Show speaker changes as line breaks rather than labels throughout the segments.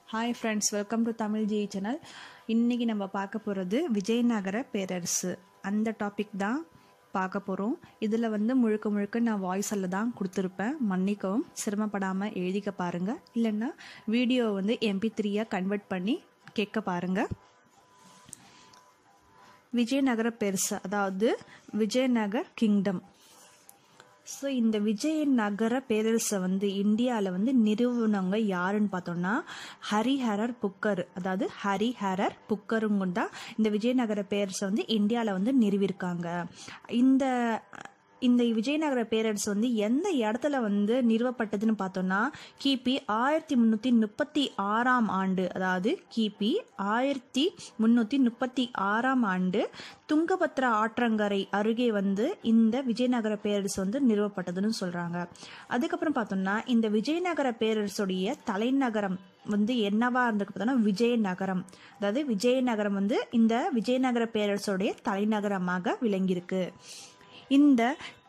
hi friends welcome to Tamil G channel இன்றைக்கி நம்ம பார்க்க போகிறது விஜயநகர பேரரசு அந்த டாபிக் தான் பார்க்க போகிறோம் இதில் வந்து முழுக்க முழுக்க நான் வாய்ஸில் தான் கொடுத்துருப்பேன் மன்னிக்கவும் சிரமப்படாமல் எழுதிக்க பாருங்கள் இல்லைன்னா வீடியோ வந்து எம்பி த்ரீயாக கன்வெர்ட் பண்ணி கேட்க பாருங்கள் விஜயநகர பேரரசு அதாவது விஜயநகர் கிங்டம் ஸோ இந்த விஜயநகர பேரரசை வந்து இந்தியாவில் வந்து நிறுவனவங்க யாருன்னு பார்த்தோம்னா ஹரிஹரர் புக்கர் அதாவது ஹரிஹரர் புக்கருங்க தான் இந்த விஜயநகர பேரரசை வந்து இந்தியாவில் வந்து நிறுவியிருக்காங்க இந்த இந்த விஜயநகர பேரரசு வந்து எந்த இடத்துல வந்து நிறுவப்பட்டதுன்னு பார்த்தோம்னா கிபி ஆயிரத்தி முந்நூற்றி முப்பத்தி ஆறாம் ஆண்டு அதாவது கிபி ஆயிரத்தி முந்நூற்றி முப்பத்தி ஆறாம் ஆண்டு துங்கபத்ரா ஆற்றங்கரை அருகே வந்து இந்த விஜயநகர பேரரசு வந்து நிறுவப்பட்டதுன்னு சொல்கிறாங்க அதுக்கப்புறம் பார்த்தோம்னா இந்த விஜயநகர பேரரசுடைய தலைநகரம் வந்து என்னவா இருந்திருக்கு பார்த்தோம்னா விஜயநகரம் அதாவது விஜயநகரம் வந்து இந்த விஜயநகர பேரரசுடைய தலைநகரமாக விளங்கியிருக்கு இந்த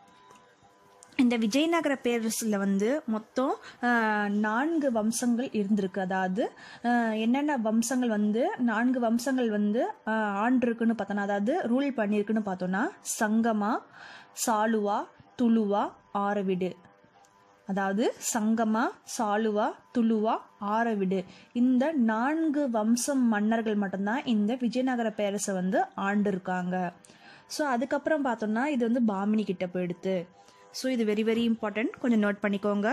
இந்த விஜயநகர பேரரசில் வந்து மொத்தம் நான்கு வம்சங்கள் இருந்திருக்கு அதாவது என்னென்ன வம்சங்கள் வந்து நான்கு வம்சங்கள் வந்து ஆண்டிருக்குன்னு பார்த்தோன்னா அதாவது ரூல் பண்ணியிருக்குன்னு பார்த்தோன்னா சங்கமா சாலுவா துளுவா ஆரவிடு அதாவது சங்கமா சாலுவா துளுவா ஆரவிடு இந்த நான்கு வம்சம் மன்னர்கள் மட்டும்தான் இந்த விஜயநகர பேரரசை வந்து ஆண்டு இருக்காங்க ஸோ அதுக்கப்புறம் பார்த்தோம்னா இது வந்து பாமினி கிட்ட போயிடுத்து ஸோ இது வெரி வெரி இம்பார்ட்டன்ட் கொஞ்சம் நோட் பண்ணிக்கோங்க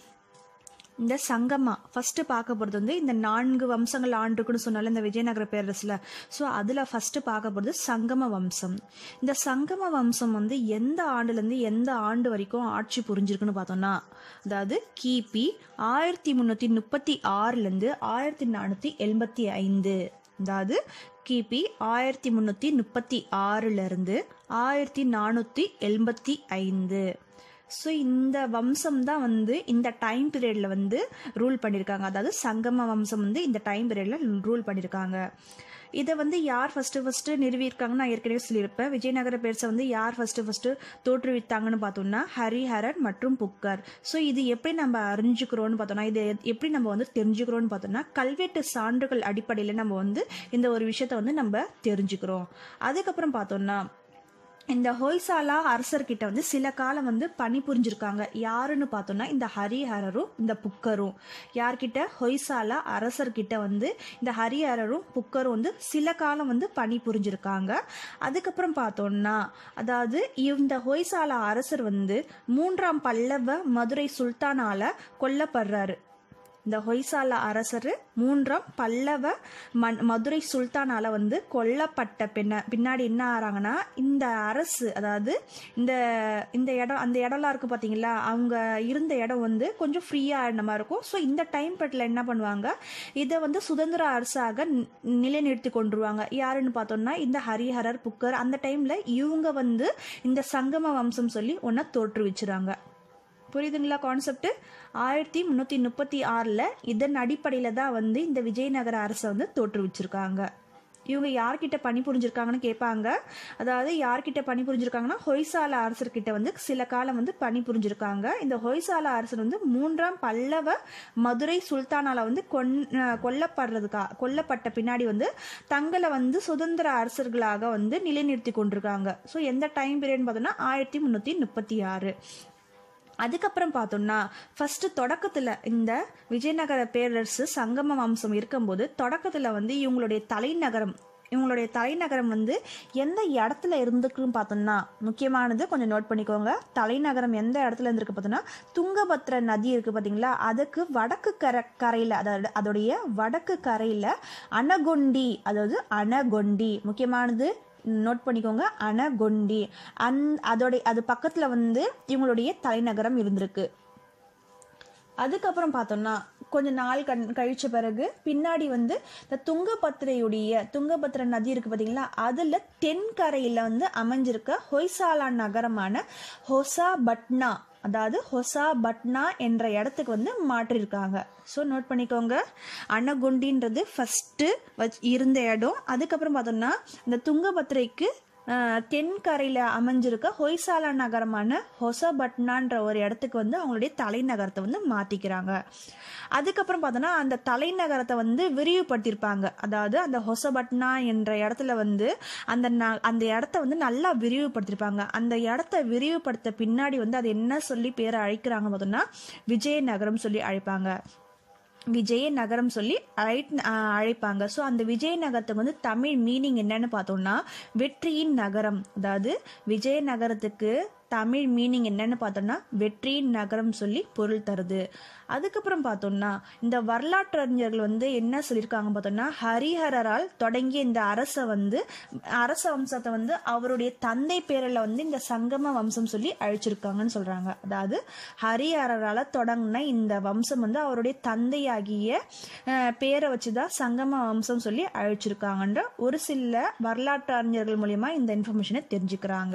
இந்த சங்கமா ஃபஸ்ட்டு பார்க்க போகிறது வந்து இந்த நான்கு வம்சங்கள் ஆண்டுக்குன்னு சொன்னால இந்த விஜயநகர பேரரசில் ஸோ அதில் ஃபஸ்ட்டு பார்க்க போகிறது சங்கம வம்சம் இந்த சங்கம வம்சம் வந்து எந்த ஆண்டுலேருந்து எந்த ஆண்டு வரைக்கும் ஆட்சி புரிஞ்சிருக்குன்னு பார்த்தோம்னா அதாவது கிபி ஆயிரத்தி முந்நூற்றி முப்பத்தி ஆறுலேருந்து ஆயிரத்தி நானூற்றி எண்பத்தி ஐந்து அதாவது கிபி ஆயிரத்தி முந்நூற்றி முப்பத்தி ஆறுலேருந்து ஆயிரத்தி நானூற்றி எண்பத்தி ஐந்து ஸோ இந்த வம்சம் தான் வந்து இந்த டைம் பீரியடில் வந்து ரூல் பண்ணியிருக்காங்க அதாவது சங்கம வம்சம் வந்து இந்த டைம் பீரியடில் ரூல் பண்ணியிருக்காங்க இதை வந்து யார் ஃபஸ்ட்டு ஃபஸ்ட்டு நிறுவியிருக்காங்கன்னு நான் ஏற்கனவே சொல்லியிருப்பேன் விஜயநகர பேரரசை வந்து யார் ஃபஸ்ட்டு ஃபஸ்ட்டு தோற்றுவித்தாங்கன்னு பார்த்தோம்னா ஹரிஹரர் மற்றும் புக்கர் ஸோ இது எப்படி நம்ம அறிஞ்சுக்கிறோன்னு பார்த்தோம்னா இது எப்படி நம்ம வந்து தெரிஞ்சுக்கிறோன்னு பார்த்தோம்னா கல்வெட்டு சான்றுகள் அடிப்படையில் நம்ம வந்து இந்த ஒரு விஷயத்த வந்து நம்ம தெரிஞ்சுக்கிறோம் அதுக்கப்புறம் பார்த்தோம்னா இந்த ஹொய்சாலா அரசர்கிட்ட வந்து சில காலம் வந்து பணி புரிஞ்சிருக்காங்க யாருன்னு பார்த்தோம்னா இந்த ஹரிஹரரும் இந்த புக்கரும் யார்கிட்ட ஹொய்சாலா அரசர்கிட்ட வந்து இந்த ஹரிஹரரும் புக்கரும் வந்து சில காலம் வந்து பணி புரிஞ்சிருக்காங்க அதுக்கப்புறம் பார்த்தோம்னா அதாவது இந்த ஹொய்சாலா அரசர் வந்து மூன்றாம் பல்லவ மதுரை சுல்தானால கொல்லப்படுறாரு இந்த ஹொய்சாலா அரசர் மூன்றாம் பல்லவ மண் மதுரை சுல்தானால வந்து கொல்லப்பட்ட பின்ன பின்னாடி என்ன ஆறாங்கன்னா இந்த அரசு அதாவது இந்த இந்த இடம் அந்த இடம்லாம் இருக்கும் பார்த்தீங்களா அவங்க இருந்த இடம் வந்து கொஞ்சம் ஃப்ரீயாக இருந்த மாதிரி இருக்கும் ஸோ இந்த டைம் பட்டில் என்ன பண்ணுவாங்க இதை வந்து சுதந்திர அரசாக நிலைநிறுத்தி கொண்டுருவாங்க யாருன்னு பார்த்தோம்னா இந்த ஹரிஹரர் புக்கர் அந்த டைமில் இவங்க வந்து இந்த சங்கம வம்சம் சொல்லி ஒன்றை தோற்றுவிச்சுறாங்க புரியுதுங்களா கான்செப்ட் ஆயிரத்தி முந்நூற்றி முப்பத்தி ஆறில் இதன் அடிப்படையில் தான் வந்து இந்த விஜயநகர அரசை வந்து தோற்றுவிச்சிருக்காங்க இவங்க யார்கிட்ட பணி புரிஞ்சிருக்காங்கன்னு கேட்பாங்க அதாவது யார்கிட்ட பணி புரிஞ்சிருக்காங்கன்னா ஹொய்சால அரசர்கிட்ட வந்து சில காலம் வந்து பணி புரிஞ்சிருக்காங்க இந்த ஹொய்சால அரசர் வந்து மூன்றாம் பல்லவ மதுரை சுல்தானால வந்து கொன் கொல்லப்படுறதுக்கா கொல்லப்பட்ட பின்னாடி வந்து தங்களை வந்து சுதந்திர அரசர்களாக வந்து நிலைநிறுத்தி கொண்டிருக்காங்க ஸோ எந்த டைம் பீரியட்னு பார்த்தோம்னா ஆயிரத்தி முந்நூற்றி முப்பத்தி ஆறு அதுக்கப்புறம் பார்த்தோம்னா ஃபஸ்ட்டு தொடக்கத்தில் இந்த விஜயநகர பேரரசு சங்கம வம்சம் இருக்கும்போது தொடக்கத்தில் வந்து இவங்களுடைய தலைநகரம் இவங்களுடைய தலைநகரம் வந்து எந்த இடத்துல இருந்துக்குன்னு பார்த்தோம்னா முக்கியமானது கொஞ்சம் நோட் பண்ணிக்கோங்க தலைநகரம் எந்த இடத்துல இருந்திருக்கு பார்த்தோம்னா துங்கபத்ர நதி இருக்குது பார்த்தீங்களா அதுக்கு வடக்கு கரை கரையில் அதாவது அதோடைய வடக்கு கரையில் அனகொண்டி அதாவது அனகொண்டி முக்கியமானது நோட் பண்ணிக்கோங்க அனகொண்டி அந் அதோடைய அது பக்கத்தில் வந்து இவங்களுடைய தலைநகரம் இருந்திருக்கு அதுக்கப்புறம் பார்த்தோம்னா கொஞ்சம் நாள் கண் கழிச்ச பிறகு பின்னாடி வந்து இந்த துங்கபத்திரையுடைய துங்கபத்திர நதி இருக்குது பார்த்தீங்களா அதில் தென்கரையில் வந்து அமைஞ்சிருக்க ஹொய்சாலா நகரமான ஹொசா பட்னா அதாவது ஹொசா பட்னா என்ற இடத்துக்கு வந்து மாற்றிருக்காங்க ஸோ நோட் பண்ணிக்கோங்க அன்னகுண்டின்றது ஃபஸ்ட்டு வச் இருந்த இடம் அதுக்கப்புறம் பார்த்தோம்னா இந்த துங்கபத்திரைக்கு அஹ், தென்கரையில் அமைஞ்சிருக்க ஹொய்சாலா நகரமான ஹொசபட்னான்ற ஒரு இடத்துக்கு வந்து அவங்களுடைய தலைநகரத்தை வந்து மாற்றிக்கிறாங்க அதுக்கப்புறம் பார்த்தோன்னா அந்த தலைநகரத்தை வந்து விரிவுபடுத்தியிருப்பாங்க அதாவது அந்த ஹொசபட்னா என்ற இடத்துல வந்து அந்த ந- அந்த இடத்த வந்து நல்லா விரிவுபடுத்தியிருப்பாங்க அந்த இடத்த விரிவுபடுத்த பின்னாடி வந்து அது என்ன சொல்லி பேரை அழைக்கிறாங்க பார்த்தோம்னா விஜயநகரம் சொல்லி அழைப்பாங்க விஜய நகரம் சொல்லி அழை அஹ் அழைப்பாங்க ஸோ அந்த விஜய நகரத்துக்கு வந்து தமிழ் மீனிங் என்னன்னு பார்த்தோம்னா வெற்றியின் நகரம் அதாவது விஜய நகரத்துக்கு தமிழ் மீனிங் என்னன்னு பார்த்தோம்னா வெற்றியின் நகரம் சொல்லி பொருள் தருது அதுக்கப்புறம் பார்த்தோம்னா இந்த வரலாற்றறிஞர்கள் வந்து என்ன சொல்லியிருக்காங்க பார்த்தோம்னா ஹரிஹரரால் தொடங்கிய இந்த அரசை வந்து அரச வம்சத்தை வந்து அவருடைய தந்தை பேரில் வந்து இந்த சங்கம வம்சம் சொல்லி அழைச்சிருக்காங்கன்னு சொல்றாங்க அதாவது ஹரிஹரரால் தொடங்கின இந்த வம்சம் வந்து அவருடைய தந்தையாகிய அஹ், பேரை வச்சுதான் சங்கம வம்சம் சொல்லி அழைச்சிருக்காங்கன்ற ஒரு சில வரலாற்று அறிஞர்கள் மூலியமா இந்த இன்ஃபர்மேஷனை தெரிஞ்சுக்கிறாங்க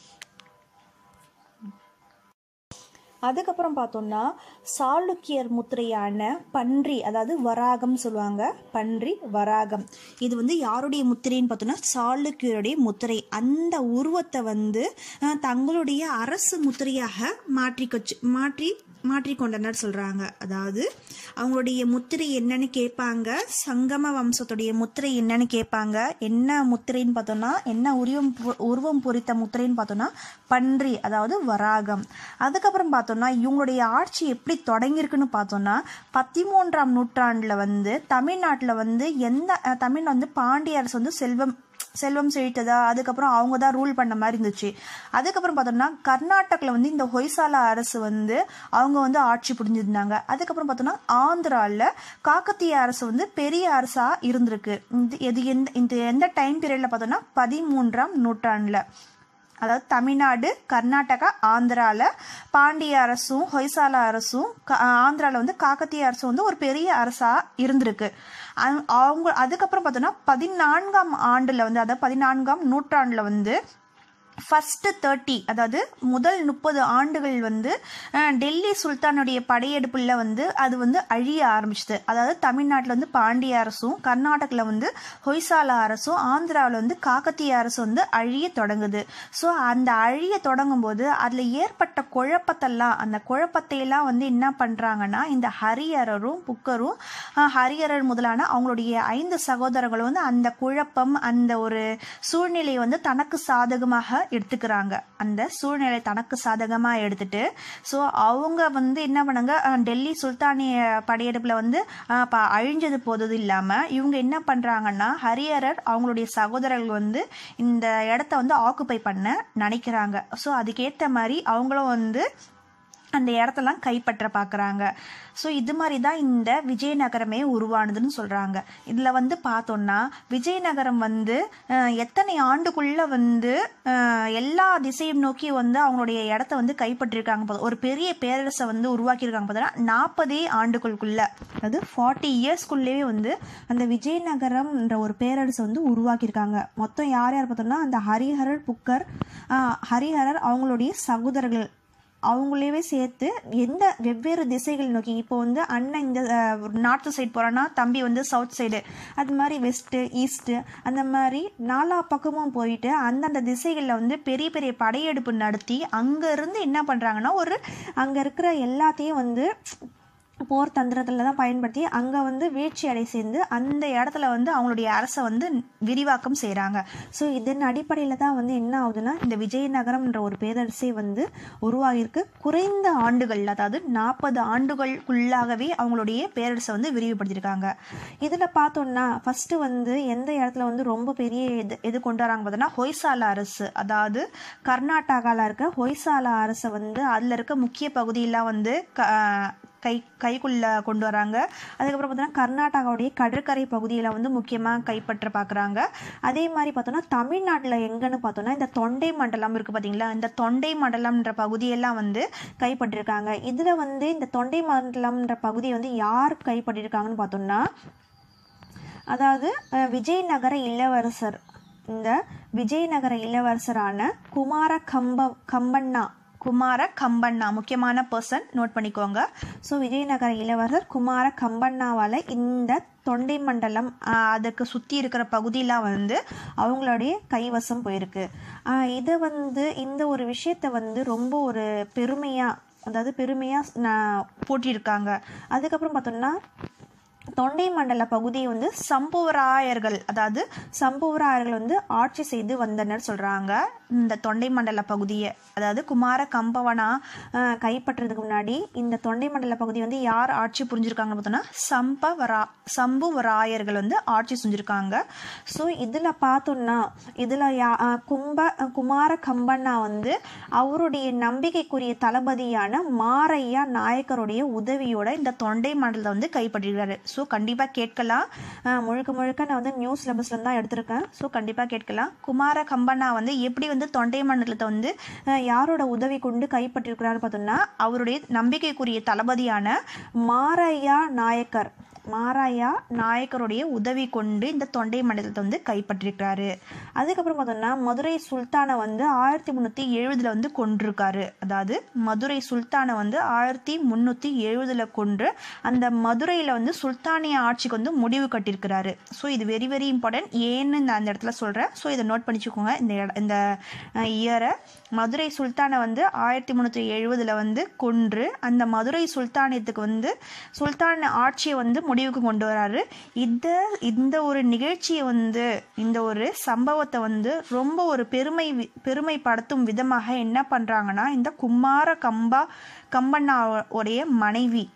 அதுக்கப்புறம் பார்த்தோம்னா சாளுக்கியர் முத்திரையான பன்றி அதாவது வராகம் சொல்லுவாங்க பன்றி வராகம் இது வந்து யாருடைய முத்திரைன்னு பார்த்தோம்னா சாளுக்கியருடைய முத்திரை அந்த உருவத்தை வந்து அஹ், தங்களுடைய அரசு முத்திரையாக மாற்றி கொச்சு மாற்றி மாற்றிக்கொண்டனர் சொல்றாங்க அதாவது அவங்களுடைய முத்திரை என்னன்னு கேட்பாங்க சங்கம வம்சத்துடைய முத்திரை என்னன்னு கேட்பாங்க என்ன முத்திரைன்னு பார்த்தோம்னா என்ன உருவம் பொ- உருவம் பொறித்த முத்திரைன்னு பார்த்தோம்னா பன்றி அதாவது வராகம் அதுக்கப்புறம் பார்த்தோம்னா இவங்களுடைய ஆட்சி எப்படி தொடங்கியிருக்குன்னு பார்த்தோம்னா பதிமூன்றாம் நூற்றாண்டுல வந்து தமிழ்நாட்டில் வந்து எந்த அஹ், தமிழ்ல வந்து பாண்டிய அரசு வந்து செல்வம் செல்வம் செழித்ததா அதுக்கப்புறம் அவங்க தான் ரூல் பண்ண மாதிரி இருந்துச்சு அதுக்கப்புறம் பார்த்தோம்னா கர்நாடகில் வந்து இந்த ஹொய்சாலா அரசு வந்து அவங்க வந்து ஆட்சி புரிஞ்சிருந்தாங்க அதுக்கப்புறம் பார்த்தோம்னா ஆந்திராவில் காக்கத்திய அரசு வந்து பெரிய அரசா இருந்திருக்கு இது எது எந்த இந்த எந்த டைம் பீரியட்ல பார்த்தோம்னா பதிமூன்றாம் நூற்றாண்டுல அதாவது தமிழ்நாடு கர்நாடகா ஆந்திரால பாண்டிய அரசும் ஹொய்சாலா அரசும் க- ஆந்திரால வந்து காக்கத்திய அரசும் வந்து ஒரு பெரிய அரசா இருந்திருக்கு அ- அவங்க அதுக்கப்புறம் பார்த்தோம்னா பதினான்காம் ஆண்டுல வந்து அதாவது பதினான்காம் நூற்றாண்டுல வந்து ஃபர்ஸ்ட் தேர்ட்டி அதாவது முதல் முப்பது ஆண்டுகள் வந்து அஹ், டெல்லி சுல்தானுடைய படையெடுப்புல வந்து அது வந்து அழிய ஆரம்பிச்சது அதாவது தமிழ்நாட்டில் வந்து பாண்டிய அரசும் கர்நாடகில் வந்து ஹொய்சாலா அரசும் ஆந்திராவில் வந்து காக்கத்திய அரசு வந்து அழிய தொடங்குது ஸோ அந்த அழிய தொடங்கும் போது அதில் ஏற்பட்ட குழப்பத்தெல்லாம் அந்த குழப்பத்தையெல்லாம் வந்து என்ன பண்ணுறாங்கன்னா இந்த ஹரிஹரரும் புக்கரும் அஹ், ஹரிஹரர் முதலான அவங்களுடைய ஐந்து சகோதரர்களும் வந்து அந்த குழப்பம் அந்த ஒரு சூழ்நிலையை வந்து தனக்கு சாதகமாக எடுத்துக்கிறாங்க அந்த சூழ்நிலை தனக்கு சாதகமாக எடுத்துட்டு ஸோ அவங்க வந்து என்ன பண்ணாங்க அஹ், டெல்லி சுல்தானிய படையெடுப்பில் வந்து அஹ், ப- அழிஞ்சது போதது இல்லாமல் இவங்க என்ன பண்ணுறாங்கன்னா ஹரிஹரர் அவங்களுடைய சகோதரர்கள் வந்து இந்த இடத்த வந்து ஆக்குப்பை பண்ண நினைக்கிறாங்க ஸோ அதுக்கேற்ற மாதிரி அவங்களும் வந்து அந்த இடத்தெல்லாம் கைப்பற்ற பார்க்குறாங்க ஸோ இது மாதிரி தான் இந்த விஜயநகரமே உருவானதுன்னு சொல்கிறாங்க இதில் வந்து பார்த்தோம்னா விஜயநகரம் வந்து அஹ், எத்தனை ஆண்டுக்குள்ளே வந்து அஹ், எல்லா திசையும் நோக்கி வந்து அவங்களுடைய இடத்த வந்து கைப்பற்றிருக்காங்க பாத்தா- ஒரு பெரிய பேரரசை வந்து உருவாக்கியிருக்காங்க பார்த்தோன்னா நாற்பதே ஆண்டுகளுக்குள்ள அதாவது ஃபார்ட்டி இயர்ஸ்க்குள்ளேயே வந்து அந்த விஜயநகரம்ன்ற ஒரு பேரரசை வந்து உருவாக்கியிருக்காங்க மொத்தம் யார் யார் பார்த்தோம்னா அந்த ஹரிஹரர் புக்கர் அஹ், ஹரிஹரர் அவங்களுடைய சகோதரர்கள் அவங்களவே சேர்த்து எந்த வெவ்வேறு திசைகள் நோக்கி இப்போ வந்து அண்ணன் இந்த நார்த்து சைடு போகிறான்னா தம்பி வந்து சவுத் சைடு அது மாதிரி வெஸ்ட்டு ஈஸ்ட்டு அந்த மாதிரி நாலா பக்கமும் போயிட்டு அந்தந்த திசைகளில் வந்து பெரிய பெரிய படையெடுப்பு நடத்தி அங்கேருந்து என்ன பண்ணுறாங்கன்னா ஒரு அங்கே இருக்கிற எல்லாத்தையும் வந்து போர் தந்திரத்தில் தான் பயன்படுத்தி அங்கே வந்து வீழ்ச்சி அடை சேர்ந்து அந்த இடத்துல வந்து அவங்களுடைய அரசை வந்து விரிவாக்கம் செய்கிறாங்க ஸோ இதன் அடிப்படையில் தான் வந்து என்ன ஆகுதுன்னா இந்த விஜயநகரம்ன்ற ஒரு பேரரசே வந்து உருவாகியிருக்கு குறைந்த ஆண்டுகள் அதாவது நாற்பது ஆண்டுகளுக்குள்ளாகவே அவங்களுடைய பேரரசை வந்து விரிவுபடுத்தியிருக்காங்க இதில் பார்த்தோம்னா ஃபஸ்ட்டு வந்து எந்த இடத்துல வந்து ரொம்ப பெரிய இது எது கொண்டு வராங்க பார்த்தோன்னா ஹொய்சாலா அரசு அதாவது கர்நாடகாவில் இருக்க ஹொய்சாலா அரசை வந்து அதில் இருக்க முக்கிய பகுதியெல்லாம் வந்து க கை கைக்குள்ள கொண்டு வராங்க அதுக்கப்புறம் பார்த்தோன்னா கர்நாடகாவுடைய கடற்கரை பகுதியில் வந்து முக்கியமாக கைப்பற்ற பார்க்குறாங்க அதே மாதிரி பார்த்தோன்னா தமிழ்நாட்டில் எங்கன்னு பார்த்தோன்னா இந்த தொண்டை மண்டலம் இருக்குது பார்த்தீங்களா இந்த தொண்டை மண்டலம்ன்ற பகுதியெல்லாம் வந்து கைப்பற்றிருக்காங்க இதில் வந்து இந்த தொண்டை மண்டலம்ன்ற பகுதியை வந்து யார் கைப்பற்றிருக்காங்கன்னு பார்த்தோம்னா அதாவது அஹ், விஜயநகர இளவரசர் இந்த விஜயநகர இளவரசரான குமார கம்ப கம்பண்ணா குமார கம்பண்ணா முக்கியமான பர்சன் நோட் பண்ணிக்கோங்க ஸோ விஜயநகர இளவரசர் குமார கம்பண்ணாவால் இந்த தொண்டை மண்டலம் ஆஹ், அதுக்கு சுற்றி இருக்கிற பகுதியெலாம் வந்து அவங்களுடைய கைவசம் போயிருக்கு ஆஹ், இதை வந்து இந்த ஒரு விஷயத்தை வந்து ரொம்ப ஒரு பெருமையாக அதாவது பெருமையாக நான் போட்டியிருக்காங்க அதுக்கப்புறம் பார்த்தோம்னா தொண்டை மண்டல பகுதியை வந்து சம்புவராயர்கள் அதாவது சம்புவராயர்கள் வந்து ஆட்சி செய்து வந்தனர் சொல்கிறாங்க இந்த தொண்டை மண்டல பகுதியை அதாவது குமார கம்பவனா ஆஹ், கைப்பற்றுறதுக்கு முன்னாடி இந்த தொண்டை மண்டல பகுதி வந்து யார் ஆட்சி புரிஞ்சிருக்காங்கன்னு பார்த்தோம்னா சம்பவரா சம்புவராயர்கள் வந்து ஆட்சி செஞ்சுருக்காங்க ஸோ இதில் பார்த்தோம்னா இதில் யா ஆஹ், கும்ப குமார கம்பண்ணா வந்து அவருடைய நம்பிக்கைக்குரிய தளபதியான மாரையா நாயக்கருடைய உதவியோட இந்த தொண்டை மண்டலத்தை வந்து கைப்பற்றிருக்காரு ஸோ கண்டிப்பாக கேட்கலாம் ஆஹ், முழுக்க முழுக்க நான் வந்து நியூஸ் சிலபஸ்ல தான் எடுத்திருக்கேன் ஸோ கண்டிப்பாக கேட்கலாம் குமார கம்பண்ணா வந்து எப்படி வந்து தொண்டை மண்டலத்தை வந்து ஆஹ், யாரோட உதவி கொண்டு கைப்பற்றிருக்கிறாரு பார்த்தோம்னா அவருடைய நம்பிக்கைக்குரிய தளபதியான மாரையா நாயக்கர் மாராயா நாயக்கருடைய உதவி கொண்டு இந்த தொண்டை மண்டலத்தை வந்து கைப்பற்றிருக்கிறாரு அதுக்கப்புறம் பார்த்தோம்னா மதுரை சுல்தானை வந்து ஆயிரத்தி முந்நூற்றி எழுபதில் வந்து கொண்டிருக்காரு அதாவது மதுரை சுல்தானை வந்து ஆயிரத்தி முந்நூற்றி எழுபதில் கொன்று அந்த மதுரையில் வந்து சுல்தானிய ஆட்சிக்கு வந்து முடிவு கட்டியிருக்கிறாரு ஸோ இது வெரி வெரி இம்பார்ட்டன்ட் ஏன்னு நான் அந்த இடத்துல சொல்கிறேன் ஸோ இதை நோட் பண்ணிச்சுக்கோங்க இந்த இட- இந்த இயரை மதுரை சுல்தானை வந்து ஆயிரத்தி முந்நூற்றி எழுபதில் வந்து கொன்று அந்த மதுரை சுல்தானியத்துக்கு வந்து சுல்தான் ஆட்சியை வந்து முடிவுக்கு கொண்டு வராரு இந்த இந்த ஒரு நிகழ்ச்சியை வந்து இந்த ஒரு சம்பவத்தை வந்து ரொம்ப ஒரு பெருமை வி- பெருமைப்படுத்தும் விதமாக என்ன பண்ணுறாங்கன்னா இந்த குமார கம்பா கம்பண்ணாவுடைய மனைவி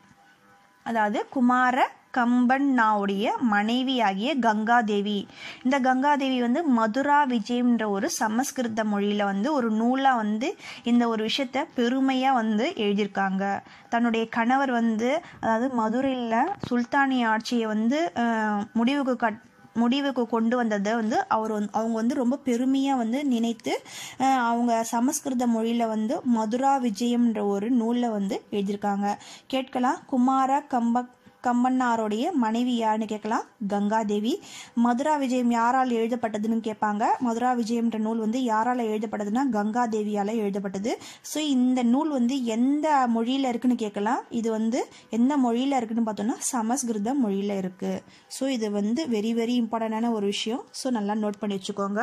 அதாவது குமார கம்பண்ணாவுடைய மனைவியாகிய கங்காதேவி இந்த கங்காதேவி வந்து மதுரா விஜயம்ன்ற ஒரு சமஸ்கிருத மொழியில் வந்து ஒரு நூலாக வந்து இந்த ஒரு விஷயத்த பெருமையாக வந்து எழுதியிருக்காங்க தன்னுடைய கணவர் வந்து அதாவது மதுரையில் சுல்தானிய ஆட்சியை வந்து அஹ், முடிவுக்கு கட் முடிவுக்கு கொண்டு வந்ததை வந்து அவர் வந்து அவங்க வந்து ரொம்ப பெருமையாக வந்து நினைத்து அஹ், அவங்க சமஸ்கிருத மொழியில் வந்து மதுரா விஜயம்ன்ற ஒரு நூலில் வந்து எழுதியிருக்காங்க கேட்கலாம் குமார கம்ப கம்பன்னாருடைய மனைவி யாருன்னு கேட்கலாம் கங்காதேவி மதுரா விஜயம் யாரால் எழுதப்பட்டதுன்னு கேட்பாங்க மதுரா விஜயம்ன்ற நூல் வந்து யாரால் எழுதப்பட்டதுன்னா கங்காதேவியால் எழுதப்பட்டது ஸோ இந்த நூல் வந்து எந்த மொழியில் இருக்குன்னு கேட்கலாம் இது வந்து எந்த மொழியில் இருக்குன்னு பார்த்தோம்னா சமஸ்கிருத மொழியில் இருக்குது ஸோ இது வந்து வெரி வெரி இம்பார்ட்டண்டான ஒரு விஷயம் ஸோ நல்லா நோட் பண்ணி வச்சுக்கோங்க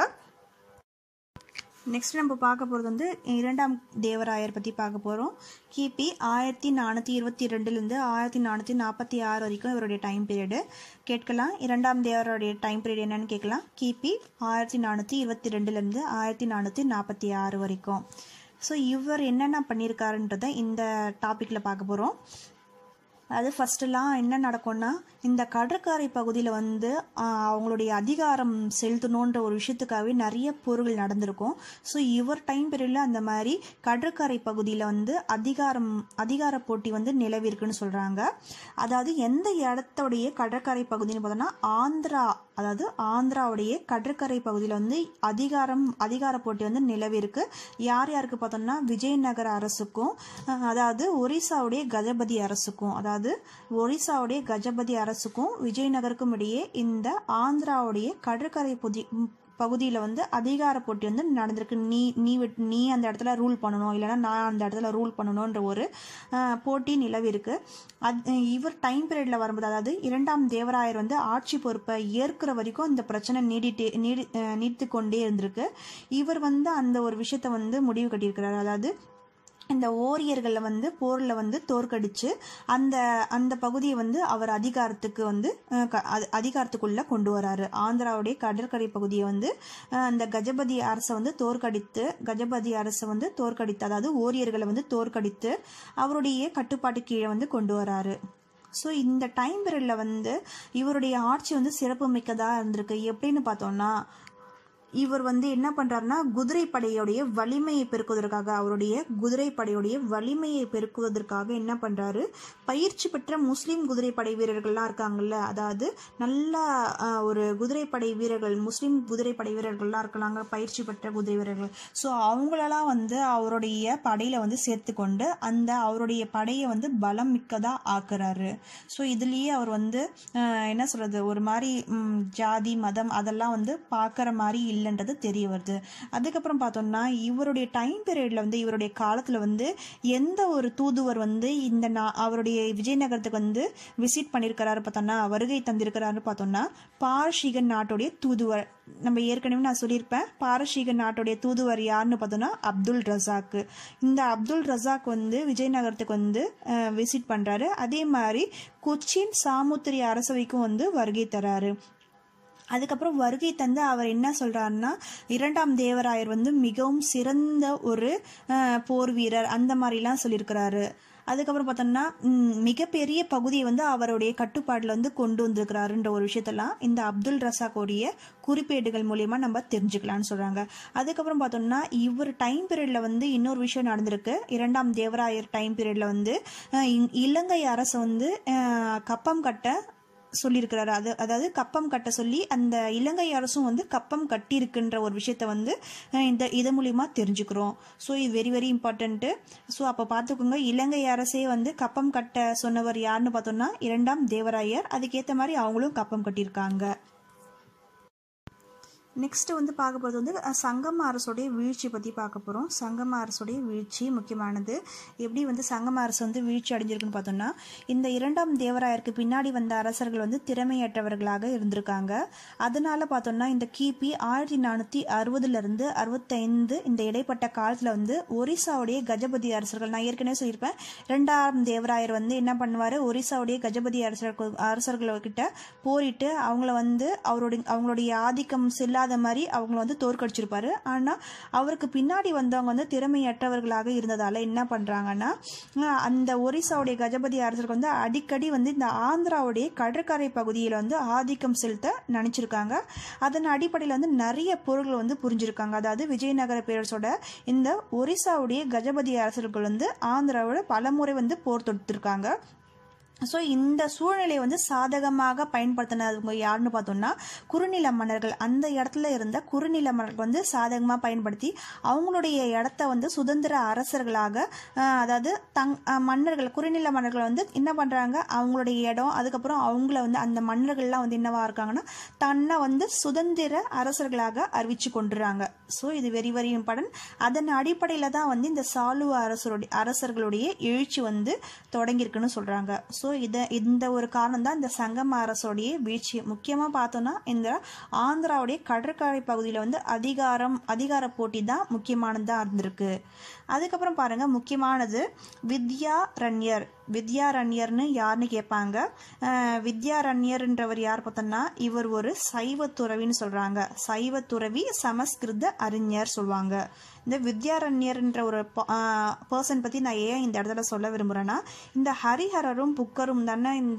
நெக்ஸ்ட் நம்ம பார்க்க போகிறது வந்து இரண்டாம் தேவராயர் பற்றி பார்க்க போகிறோம் கிபி ஆயிரத்தி நானூற்றி இருபத்தி ரெண்டுலேருந்து ஆயிரத்தி நானூற்றி நாற்பத்தி ஆறு வரைக்கும் இவருடைய டைம் பீரியடு கேட்கலாம் இரண்டாம் தேவருடைய டைம் பீரியட் என்னன்னு கேட்கலாம் கிபி ஆயிரத்தி நானூற்றி இருபத்தி ரெண்டுலேருந்து ஆயிரத்தி நானூற்றி நாற்பத்தி ஆறு வரைக்கும் ஸோ இவர் என்னென்ன பண்ணியிருக்காருன்றதை இந்த டாப்பிக்கில் பார்க்க போகிறோம் அது ஃபஸ்ட்டுலாம் என்ன நடக்கும்னா இந்த கடற்கரை பகுதியில் வந்து ஆஹ், அவங்களுடைய அதிகாரம் செலுத்தணுன்ற ஒரு விஷயத்துக்காகவே நிறைய போர்கள் நடந்திருக்கும் ஸோ இவர் டைம் பீரியடில் அந்த மாதிரி கடற்கரை பகுதியில் வந்து அதிகாரம் அதிகார போட்டி வந்து நிலவிருக்குன்னு சொல்கிறாங்க அதாவது எந்த இடத்துடைய கடற்கரை பகுதின்னு பார்த்தோன்னா ஆந்திரா அதாவது ஆந்திராவுடைய கடற்கரை பகுதியில் வந்து அதிகாரம் அதிகார போட்டி வந்து நிலவிருக்கு யார் யாருக்கு பார்த்தோம்னா விஜயநகர அரசுக்கும் அஹ், அதாவது ஒரிசாவுடைய கஜபதி அரசுக்கும் அதாவது ஒரிசாவுடைய கஜபதி அரசுக்கும் விஜயநகருக்கும் இடையே இந்த ஆந்திராவுடைய கடற்கரை பகுதி பகுதியில் வந்து அதிகார போட்டி வந்து நடந்திருக்கு நீ நீ விட்- நீ அந்த இடத்துல ரூல் பண்ணணும் இல்லைன்னா நான் அந்த இடத்துல ரூல் பண்ணணுன்ற ஒரு அஹ், போட்டி நிலவிருக்கு அது இவர் டைம் பீரியடில் வரும்போது அதாவது இரண்டாம் தேவராயர் வந்து ஆட்சி பொறுப்பை ஏற்கிற வரைக்கும் இந்த பிரச்சனை நீடிட்டு நீடி அஹ், நீடித்து கொண்டே இருந்திருக்கு இவர் வந்து அந்த ஒரு விஷயத்தை வந்து முடிவு கட்டியிருக்கிறார் அதாவது இந்த ஓரியர்களை வந்து போரில் வந்து தோற்கடிச்சு அந்த அந்த பகுதியை வந்து அவர் அதிகாரத்துக்கு வந்து அஹ், க- அது- அதிகாரத்துக்குள்ள கொண்டு வராரு ஆந்திராவுடைய கடற்கரை பகுதியை வந்து அஹ், அந்த கஜபதி அரசை வந்து தோற்கடித்து கஜபதி அரசை வந்து தோற்கடித்து அதாவது ஓரியர்களை வந்து தோற்கடித்து அவருடைய கட்டுப்பாட்டு கீழே வந்து கொண்டு வராரு ஸோ இந்த டைம் பீரியடில் வந்து இவருடைய ஆட்சி வந்து சிறப்பு மிக்கதாக இருந்திருக்கு எப்படின்னு பார்த்தோம்னா இவர் வந்து என்ன பண்றாருன்னா குதிரைப்படையுடைய வலிமையை பெருக்குவதற்காக அவருடைய குதிரைப்படையுடைய வலிமையை பெருக்குவதற்காக என்ன பண்றாரு பயிற்சி பெற்ற முஸ்லீம் குதிரைப்படை வீரர்கள்லாம் இருக்காங்கல்ல அதாவது நல்ல ஆஹ், ஒரு குதிரைப்படை வீரர்கள் முஸ்லீம் குதிரைப்படை வீரர்கள்லாம் இருக்காங்க பயிற்சி பெற்ற குதிரை வீரர்கள் ஸோ அவங்களெல்லாம் வந்து அவருடைய படையில வந்து சேர்த்து கொண்டு அந்த அவருடைய படையை வந்து பலம் மிக்கதா ஆக்குறாரு ஸோ இதுலயே அவர் வந்து ஆஹ், என்ன சொல்றது ஒரு மாதிரி ம், ஜாதி மதம் அதெல்லாம் வந்து பார்க்குற மாதிரி இல்லாம இல்லைன்றது தெரிய வருது அதுக்கப்புறம் பார்த்தோம்னா இவருடைய டைம் பீரியடில் வந்து இவருடைய காலத்தில் வந்து எந்த ஒரு தூதுவர் வந்து இந்த நா அவருடைய விஜயநகரத்துக்கு வந்து விசிட் பண்ணியிருக்கிறாரு பார்த்தோம்னா வருகை தந்திருக்கிறாரு பார்த்தோம்னா பாரசீகன் நாட்டுடைய தூதுவர் நம்ம ஏற்கனவே நான் சொல்லியிருப்பேன் பாரசீக நாட்டுடைய தூதுவர் யாருன்னு பார்த்தோம்னா அப்துல் ரசாக் இந்த அப்துல் ரசாக் வந்து விஜயநகரத்துக்கு வந்து விசிட் பண்ணுறாரு அதே மாதிரி கொச்சின் சாமுத்திரி அரசவைக்கும் வந்து வருகை தராரு அதுக்கப்புறம் வருகை தந்து அவர் என்ன சொல்றாருன்னா இரண்டாம் தேவராயர் வந்து மிகவும் சிறந்த ஒரு அஹ், போர் வீரர் அந்த மாதிரிலாம் சொல்லியிருக்கிறாரு அதுக்கப்புறம் பார்த்தோம்னா ம், மிகப்பெரிய பகுதியை வந்து அவருடைய கட்டுப்பாட்டில் வந்து கொண்டு வந்திருக்கிறாருன்ற ஒரு விஷயத்தெல்லாம் இந்த அப்துல் ரசாக்கோடைய குறிப்பேடுகள் மூலியமா நம்ம தெரிஞ்சுக்கலாம்னு சொல்றாங்க அதுக்கப்புறம் பார்த்தோம்னா இவர் டைம் பீரியட்ல வந்து இன்னொரு விஷயம் நடந்திருக்கு இரண்டாம் தேவராயர் டைம் பீரியட்ல வந்து அஹ், இ- இலங்கை அரசு வந்து அஹ், கப்பம் கட்ட சொல்லியிருக்கிறாரு அது அதாவது கப்பம் கட்ட சொல்லி அந்த இலங்கை அரசும் வந்து கப்பம் கட்டியிருக்குன்ற ஒரு விஷயத்த வந்து அஹ், இந்த இது மூலியமா தெரிஞ்சுக்கிறோம் ஸோ இது வெரி வெரி இம்பார்ட்டன்ட்டு ஸோ அப்போ பார்த்துக்கோங்க இலங்கை அரசே வந்து கப்பம் கட்ட சொன்னவர் யாருன்னு பார்த்தோம்னா இரண்டாம் தேவராயர் அதுக்கேற்ற மாதிரி அவங்களும் கப்பம் கட்டியிருக்காங்க நெக்ஸ்ட் வந்து பார்க்க போகிறது வந்து அஹ், சங்கம அரசுடைய வீழ்ச்சி பற்றி பார்க்க போகிறோம் சங்கம அரசுடைய வீழ்ச்சி முக்கியமானது எப்படி வந்து சங்கம அரசு வந்து வீழ்ச்சி அடைஞ்சிருக்குன்னு பார்த்தோம்னா இந்த இரண்டாம் தேவராயருக்கு பின்னாடி வந்த அரசர்கள் வந்து திறமையற்றவர்களாக இருந்திருக்காங்க அதனால பார்த்தோம்னா இந்த கிபி ஆயிரத்தி நானூற்றி அறுபதுலேருந்து அறுபத்தைந்து இந்த இடைப்பட்ட காலத்தில் வந்து ஒரிசாவுடைய கஜபதி அரசர்கள் நான் ஏற்கனவே சொல்லியிருப்பேன் இரண்டாம் தேவராயர் வந்து என்ன பண்ணுவார் ஒரிசாவுடைய கஜபதி அரசர்கள் அரசர்கள்கிட்ட போரிட்டு அவங்கள வந்து அவருடைய அவங்களுடைய ஆதிக்கம் செல்லாத மாதிரி அவங்கள வந்து தோற்கடிச்சிருப்பாரு ஆனால் அவருக்கு பின்னாடி வந்தவங்க வந்து திறமையற்றவர்களாக இருந்ததால என்ன பண்ணுறாங்கன்னா அஹ் அந்த ஒரிசாவுடைய கஜபதி அரசர்கள் வந்து அடிக்கடி வந்து இந்த ஆந்திராவுடைய கடற்கரை பகுதியில் வந்து ஆதிக்கம் செலுத்த நினச்சிருக்காங்க அதன் அடிப்படையில் வந்து நிறைய பொருள்கள் வந்து புரிஞ்சிருக்காங்க அதாவது விஜயநகர பேரரசோட இந்த ஒரிசாவுடைய கஜபதி அரசர்கள் வந்து ஆந்திராவோட பலமுறை வந்து போர் தொடுத்திருக்காங்க ஸோ இந்த சூழ்நிலையை வந்து சாதகமாக பயன்படுத்தினவங்க யாருன்னு பார்த்தோம்னா குறுநில மன்னர்கள் அந்த இடத்துல இருந்த குறுநில மன்னர்கள் வந்து சாதகமாக பயன்படுத்தி அவங்களுடைய இடத்த வந்து சுதந்திர அரசர்களாக ஆஹ், அதாவது தங் ஆஹ், மன்னர்கள் குறுநில மன்னர்கள் வந்து என்ன பண்ணுறாங்க அவங்களுடைய இடம் அதுக்கப்புறம் அவங்கள வந்து அந்த மன்னர்கள்லாம் வந்து என்னவா இருக்காங்கன்னா தன்னை வந்து சுதந்திர அரசர்களாக அறிவிச்சு கொண்டுறாங்க ஸோ இது வெரி வெரி இம்பார்ட்டன்ட் அதன் அடிப்படையில் தான் வந்து இந்த சாலுவ அரசருடைய அரசர்களுடைய எழுச்சி வந்து தொடங்கியிருக்குன்னு சொல்கிறாங்க ஸோ இதை இந்த ஒரு காரணம் தான் இந்த சங்கம அரசோடைய வீழ்ச்சி முக்கியமாக பார்த்தோன்னா இந்த ஆந்திராவுடைய கடற்கரை பகுதியில் வந்து அதிகாரம் அதிகார போட்டி தான் முக்கியமானதாக இருந்திருக்கு அதுக்கப்புறம் பாருங்க முக்கியமானது வித்யாரண்யர் வித்யாரண்யர்னு யாருன்னு கேட்பாங்க அஹ் வித்யாரண்யர்ன்றவர் யார் பார்த்தோம்னா இவர் ஒரு சைவ துறவின்னு சொல்றாங்க சைவ துறவி சமஸ்கிருத அறிஞர் சொல்லுவாங்க இந்த வித்யாரண்யர்ன்ற ஒரு பர்சன் பத்தி நான் ஏன் இந்த இடத்துல சொல்ல விரும்புறேன்னா இந்த ஹரிஹரரும் புக்கரும் தானே இந்த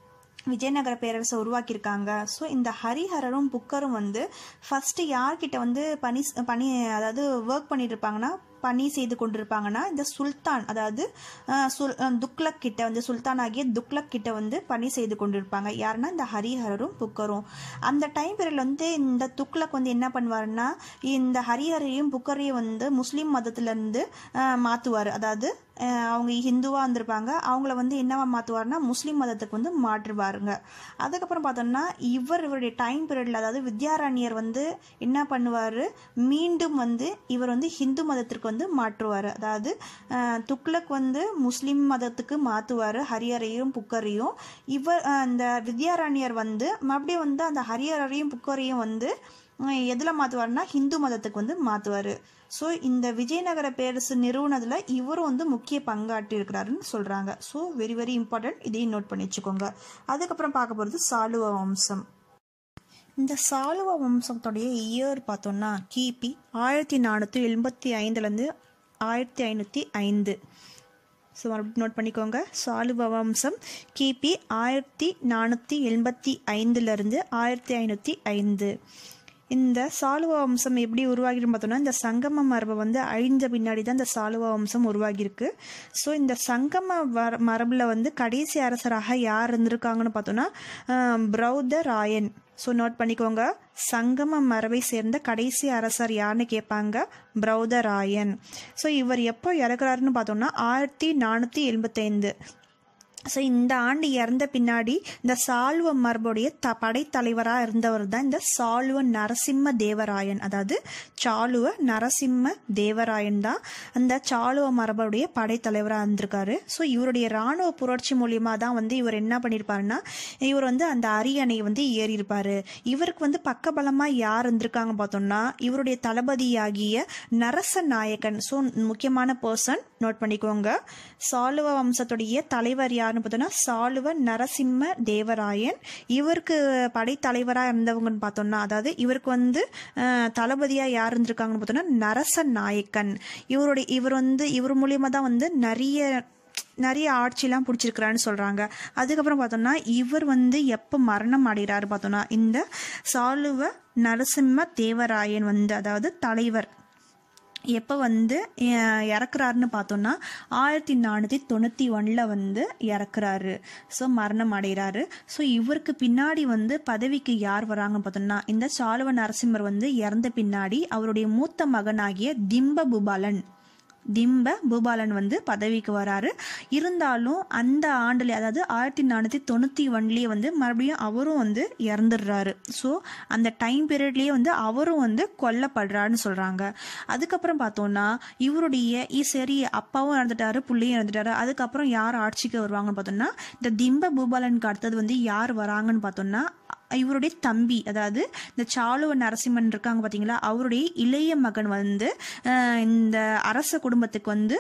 விஜயநகர பேரரசை உருவாக்கியிருக்காங்க ஸோ இந்த ஹரிஹரரும் புக்கரும் வந்து ஃபர்ஸ்ட் யார்கிட்ட வந்து பணி பணி அதாவது ஒர்க் பண்ணிட்டு இருப்பாங்கன்னா பணி செய்து கொண்டிருப்பாங்கன்னா இந்த சுல்தான் அதாவது அஹ், சுல் அஹ், துக்ளக் கிட்ட வந்து சுல்தான் ஆகிய துக்ளக் கிட்ட வந்து பணி செய்து கொண்டிருப்பாங்க யாருன்னா இந்த ஹரிஹரரும் புக்கரும் அந்த டைம் பீரியட்ல வந்து இந்த துக்ளக் வந்து என்ன பண்ணுவாருன்னா இந்த ஹரிஹரையும் புக்கரையும் வந்து முஸ்லீம் மதத்துல இருந்து அஹ், மாத்துவாரு அதாவது அஹ், அவங்க ஹிந்துவா இருந்திருப்பாங்க அவங்கள வந்து என்னவா மாத்துவாருன்னா முஸ்லீம் மதத்துக்கு வந்து மாற்றுவாருங்க அதுக்கப்புறம் பார்த்தோம்னா இவர் இவருடைய டைம் பீரியட்ல அதாவது வித்யாரண்யர் வந்து என்ன பண்ணுவாரு மீண்டும் வந்து இவர் வந்து ஹிந்து மதத்திற்கு வந்து மாற்றுவார் அதாவது அஹ், துக்ளக் வந்து முஸ்லீம் மதத்துக்கு மாற்றுவார் ஹரியரையும் புக்கரையும் இவர் அஹ், இந்த வித்யாரண்யர் வந்து மறுபடியும் வந்து அந்த ஹரியரையும் புக்கரையும் வந்து அஹ், எதுல மாற்றுவார்னா ஹிந்து மதத்துக்கு வந்து மாற்றுவார் ஸோ இந்த விஜயநகர பேரரசு நிறுவனத்தில் இவரும் வந்து முக்கிய பங்காற்றி இருக்கிறாருன்னு சொல்கிறாங்க ஸோ வெரி வெரி இம்பார்ட்டன்ட் இதையும் நோட் பண்ணி வச்சுக்கோங்க அதுக்கப்புறம் பார்க்க போகிறது சாலுவ வம்சம் இந்த சாலுவ வம்சத்துடைய இயர் பார்த்தோம்னா கிபி ஆயிரத்தி நானூற்றி எண்பத்தி ஐந்துலேருந்து ஆயிரத்தி ஐநூற்றி ஐந்து ஸோ மறுபடியும் நோட் பண்ணிக்கோங்க சாலுவ வம்சம் கிபி ஆயிரத்தி நானூற்றி எண்பத்தி ஐந்துலேருந்து ஆயிரத்தி ஐநூற்றி ஐந்து இந்த சாலுவ வம்சம் எப்படி உருவாகிருன்னு பார்த்தோம்னா இந்த சங்கம மரபை வந்து அழிஞ்ச பின்னாடி தான் இந்த சாலுவ வம்சம் உருவாகியிருக்கு ஸோ இந்த சங்கம வர மரபில் வந்து கடைசி அரசராக யார் இருந்திருக்காங்கன்னு பார்த்தோம்னா ஆஹ், பிரௌத ராயன் ஸோ நோட் பண்ணிக்கோங்க சங்கம மரபை சேர்ந்த கடைசி அரசர் யாருன்னு கேட்பாங்க பிரௌதராயன் ஸோ இவர் எப்போ இறக்குறாருன்னு பார்த்தோம்னா ஆயிரத்தி நானூற்றி எண்பத்தைந்து ஸோ இந்த ஆண்டு இறந்த பின்னாடி இந்த சால்வ மரபுடைய த படைத்தலைவராக இருந்தவர் தான் இந்த சால்வ நரசிம்ம தேவராயன் அதாவது சாளுவ நரசிம்ம தேவராயன் தான் அந்த சாளுவ மரபுடைய படைத்தலைவராக இருந்திருக்காரு ஸோ இவருடைய இராணுவ புரட்சி மூலியமா தான் வந்து இவர் என்ன பண்ணியிருப்பாருன்னா இவர் வந்து அந்த அரியணை வந்து ஏறி இருப்பாரு இவருக்கு வந்து பக்கபலமாக யார் இருந்திருக்காங்க பார்த்தோம்னா இவருடைய தளபதியாகிய நரச நாயக்கன் ஸோ முக்கியமான பர்சன் நோட் பண்ணிக்கோங்க சாளுவ வம்சத்துடைய தலைவர் யாருன்னு பார்த்தோம்னா சாளுவ நரசிம்ம தேவராயன் இவருக்கு படைத்தலைவராக இருந்தவங்கன்னு பார்த்தோம்னா அதாவது இவருக்கு வந்து அஹ், தளபதியா யார் இருந்திருக்காங்கன்னு பார்த்தோம்னா நரச நாயக்கன் இவருடைய இவர் வந்து இவர் மூலியமா தான் வந்து நிறைய நிறைய ஆட்சிலாம் பிடிச்சிருக்கிறான்னு சொல்கிறாங்க அதுக்கப்புறம் பார்த்தோம்னா இவர் வந்து எப்போ மரணம் அடைகிறாரு பார்த்தோம்னா இந்த சாளுவ நரசிம்ம தேவராயன் வந்து அதாவது தலைவர் எப்போ வந்து அஹ், இறக்குறாருன்னு பார்த்தோம்னா ஆயிரத்தி நானூற்றி தொண்ணூற்றி ஒன்றில் வந்து இறக்குறாரு ஸோ மரணம் அடைகிறாரு ஸோ இவருக்கு பின்னாடி வந்து பதவிக்கு யார் வராங்கன்னு பார்த்தோம்னா இந்த சாலுவ நரசிம்மர் வந்து இறந்த பின்னாடி அவருடைய மூத்த மகனாகிய திம்ப புபாலன் திம்ப பூபாலன் வந்து பதவிக்கு வராரு இருந்தாலும் அந்த ஆண்டுல அதாவது ஆயிரத்தி நானூற்றி தொண்ணூற்றி ஒன்லேயே வந்து மறுபடியும் அவரும் வந்து இறந்துடுறாரு ஸோ அந்த டைம் பீரியட்லேயே வந்து அவரும் வந்து கொல்லப்படுறாருன்னு சொல்கிறாங்க அதுக்கப்புறம் பார்த்தோம்னா இவருடைய இ- சரி அப்பாவும் இறந்துட்டாரு புள்ளையும் இறந்துட்டாரு அதுக்கப்புறம் யார் ஆட்சிக்கு வருவாங்கன்னு பார்த்தோம்னா இந்த திம்ப பூபாலனுக்கு அடுத்தது வந்து யார் வராங்கன்னு பார்த்தோம்னா இவருடைய தம்பி அதாவது இந்த சாளுவ நரசிம்மன் இருக்காங்க பார்த்தீங்களா அவருடைய இளைய மகன் வந்து அஹ், இந்த அரச குடும்பத்துக்கு வந்து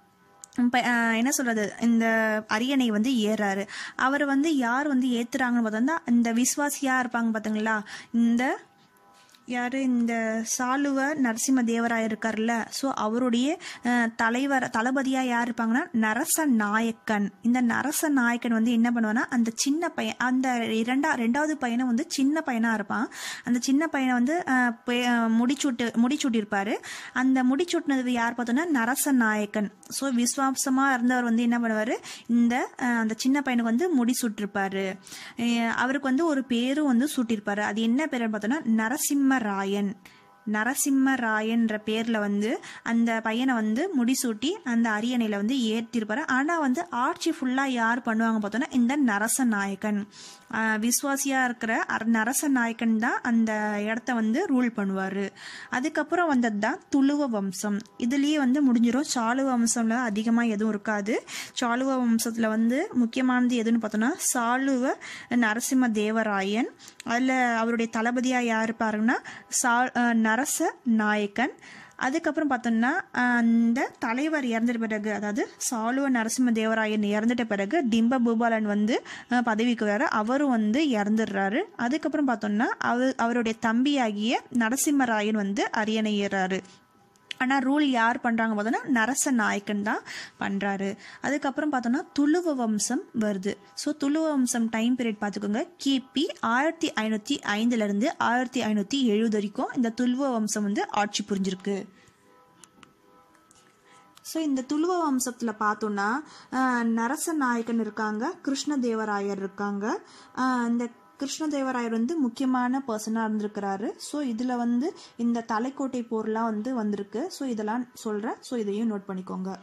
ப- அஹ், என்ன சொல்றது இந்த அரியணை வந்து ஏறாரு அவர் வந்து யார் வந்து ஏத்துறாங்கன்னு பார்த்தோம்னா இந்த விஸ்வாசியா இருப்பாங்க பார்த்தீங்களா இந்த யாரு இந்த சாளுவ நரசிம்ம தேவராயர் இருக்கார்ல ஸோ அவருடைய அஹ், தலைவர் தளபதியா யார் இருப்பாங்கன்னா நரச நாயக்கன் இந்த நரச நாயக்கன் வந்து என்ன பண்ணுவான்னா அந்த சின்ன பையன் அந்த இரண்டா ரெண்டாவது பையனை வந்து சின்ன பையனா இருப்பான் அந்த சின்ன பையனை வந்து அஹ், பெ- அஹ், முடிச்சூட்டு முடிச்சூட்டியிருப்பாரு அந்த முடிச்சூட்டினது யார் பார்த்தோன்னா நரச நாயக்கன் ஸோ விசுவாசமா இருந்தவர் வந்து என்ன பண்ணுவாரு இந்த அஹ், அந்த சின்ன பையனுக்கு வந்து முடி சூட்டிருப்பாரு அஹ், அவருக்கு வந்து ஒரு பேரும் வந்து சூட்டியிருப்பாரு அது என்ன பேருன்னு பார்த்தோன்னா நரசிம்மராயன் நரசிம்மராயன்ற பேர்ல வந்து அந்த பையனை வந்து முடிசூட்டி அந்த அரியணையில வந்து ஏற்றிருப்பாரு ஆனா வந்து ஆட்சி ஃபுல்லா யார் பண்ணுவாங்க பார்த்தோன்னா இந்த நரச நாயக்கன் ஆஹ் விசுவாசியா இருக்கிற அர- நரச நாயக்கன் தான் அந்த இடத்த வந்து ரூல் பண்ணுவாரு அதுக்கப்புறம் வந்தது தான் துளுவ வம்சம் இதுலயே வந்து முடிஞ்சிடும் சாளுவ வம்சம்ல அதிகமா எதுவும் இருக்காது சாளுவ வம்சத்துல வந்து முக்கியமானது எதுன்னு பார்த்தோம்னா சாளுவ நரசிம்ம தேவராயன் அதுல அவருடைய தளபதியா யார் இருப்பாருன்னா சா அஹ் நரச நாயக்கன் அதுக்கப்புறம் பார்த்தோம்னா அஹ் அந்த தலைவர் இறந்துட்ட பிறகு அதாவது சாளுவ நரசிம்ம தேவராயன் இறந்துட்ட பிறகு டிம்ப பூபாலன் வந்து அஹ் பதவிக்கு வர அவரும் வந்து இறந்துடுறாரு அதுக்கப்புறம் பார்த்தோம்னா அவர் அவருடைய தம்பியாகிய நரசிம்மராயன் வந்து அரியணை ஏறாரு ஆனால் ரூல் யார் பண்ணுறாங்க பார்த்தோன்னா நரச நாயக்கன் தான் பண்ணுறாரு அதுக்கப்புறம் பார்த்தோன்னா துளுவ வம்சம் வருது ஸோ துளுவ வம்சம் டைம் பீரியட் பார்த்துக்கோங்க கிபி ஆயிரத்தி ஐநூற்றி ஐந்துலேருந்து ஆயிரத்தி ஐநூற்றி எழுபது வரைக்கும் இந்த துளுவ வம்சம் வந்து ஆட்சி புரிஞ்சிருக்கு ஸோ இந்த துளுவ வம்சத்தில் பார்த்தோன்னா ஆஹ், நரச நாயக்கன் இருக்காங்க கிருஷ்ணதேவராயர் இருக்காங்க ஆஹ், இந்த கிருஷ்ணதேவராயர் வந்து முக்கியமான பர்சனாக இருந்திருக்கிறாரு ஸோ இதில் வந்து இந்த தலைக்கோட்டை போர்லாம் வந்து வந்திருக்கு ஸோ இதெல்லாம் சொல்கிறேன் ஸோ இதையும் நோட் பண்ணிக்கோங்க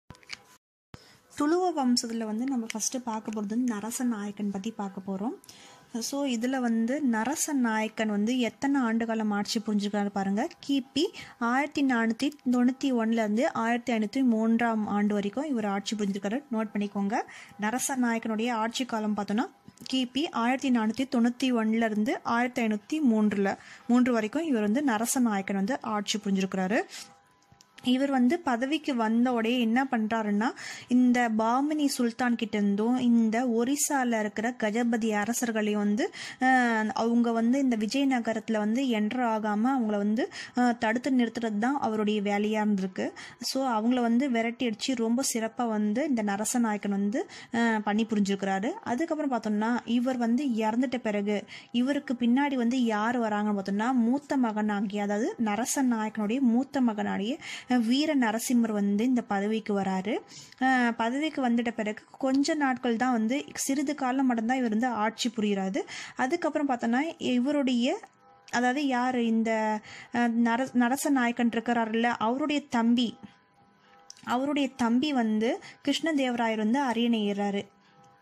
துளுவ வம்சத்தில் வந்து நம்ம ஃபஸ்ட்டு பார்க்க போகிறது வந்து நரச நாயக்கன் பற்றி பார்க்க போகிறோம் ஸோ இதில் வந்து நரச நாயக்கன் வந்து எத்தனை ஆண்டு காலம் ஆட்சி புரிஞ்சுக்காரு பாருங்கள் கிபி ஆயிரத்தி நானூற்றி தொண்ணூற்றி ஒன்றுலேருந்து ஆயிரத்தி ஐநூற்றி மூன்றாம் ஆண்டு வரைக்கும் இவர் ஆட்சி புரிஞ்சிருக்காரு நோட் பண்ணிக்கோங்க நரச நாயக்கனுடைய ஆட்சி காலம் பார்த்தோன்னா கிபி ஆயிரத்தி நானூற்றி தொண்ணூற்றி ஒன்றுலேருந்து ஆயிரத்தி ஐநூற்றி மூன்றில் மூன்று வரைக்கும் இவர் வந்து நரச நாயக்கன் வந்து ஆட்சி புரிஞ்சிருக்கிறாரு இவர் வந்து பதவிக்கு வந்த உடனே என்ன பண்றாருன்னா இந்த பாமினி சுல்தான் கிட்ட இருந்தும் இந்த ஒரிசால இருக்கிற கஜபதி அரசர்களையும் வந்து அஹ், அவங்க வந்து இந்த விஜயநகரத்துல வந்து என்டர் ஆகாம அவங்கள வந்து அஹ், தடுத்து நிறுத்துறது தான் அவருடைய வேலையா இருந்திருக்கு ஸோ அவங்கள வந்து விரட்டி அடிச்சு ரொம்ப சிறப்பா வந்து இந்த நரசநாயக்கன் வந்து அஹ், பண்ணி புரிஞ்சிருக்கிறாரு அதுக்கப்புறம் பார்த்தோம்னா இவர் வந்து இறந்துட்ட பிறகு இவருக்கு பின்னாடி வந்து யார் வராங்கன்னு பார்த்தோம்னா மூத்த மகனாகிய அதாவது நரச நாயக்கனுடைய மூத்த மகனாகிய அஹ், வீர நரசிம்மர் வந்து இந்த பதவிக்கு வராரு அஹ், பதவிக்கு வந்துட்ட பிறகு கொஞ்ச நாட்கள் தான் வந்து சிறிது காலம் மட்டும்தான் இவர் வந்து ஆட்சி புரிகிறாரு அதுக்கப்புறம் பார்த்தோம்னா இவருடைய அதாவது யார் இந்த அஹ், நர நரச நாயக்கன் இருக்கிறாருல்ல அவருடைய தம்பி அவருடைய தம்பி வந்து கிருஷ்ணதேவராயர் வந்து அரியணை ஏறாரு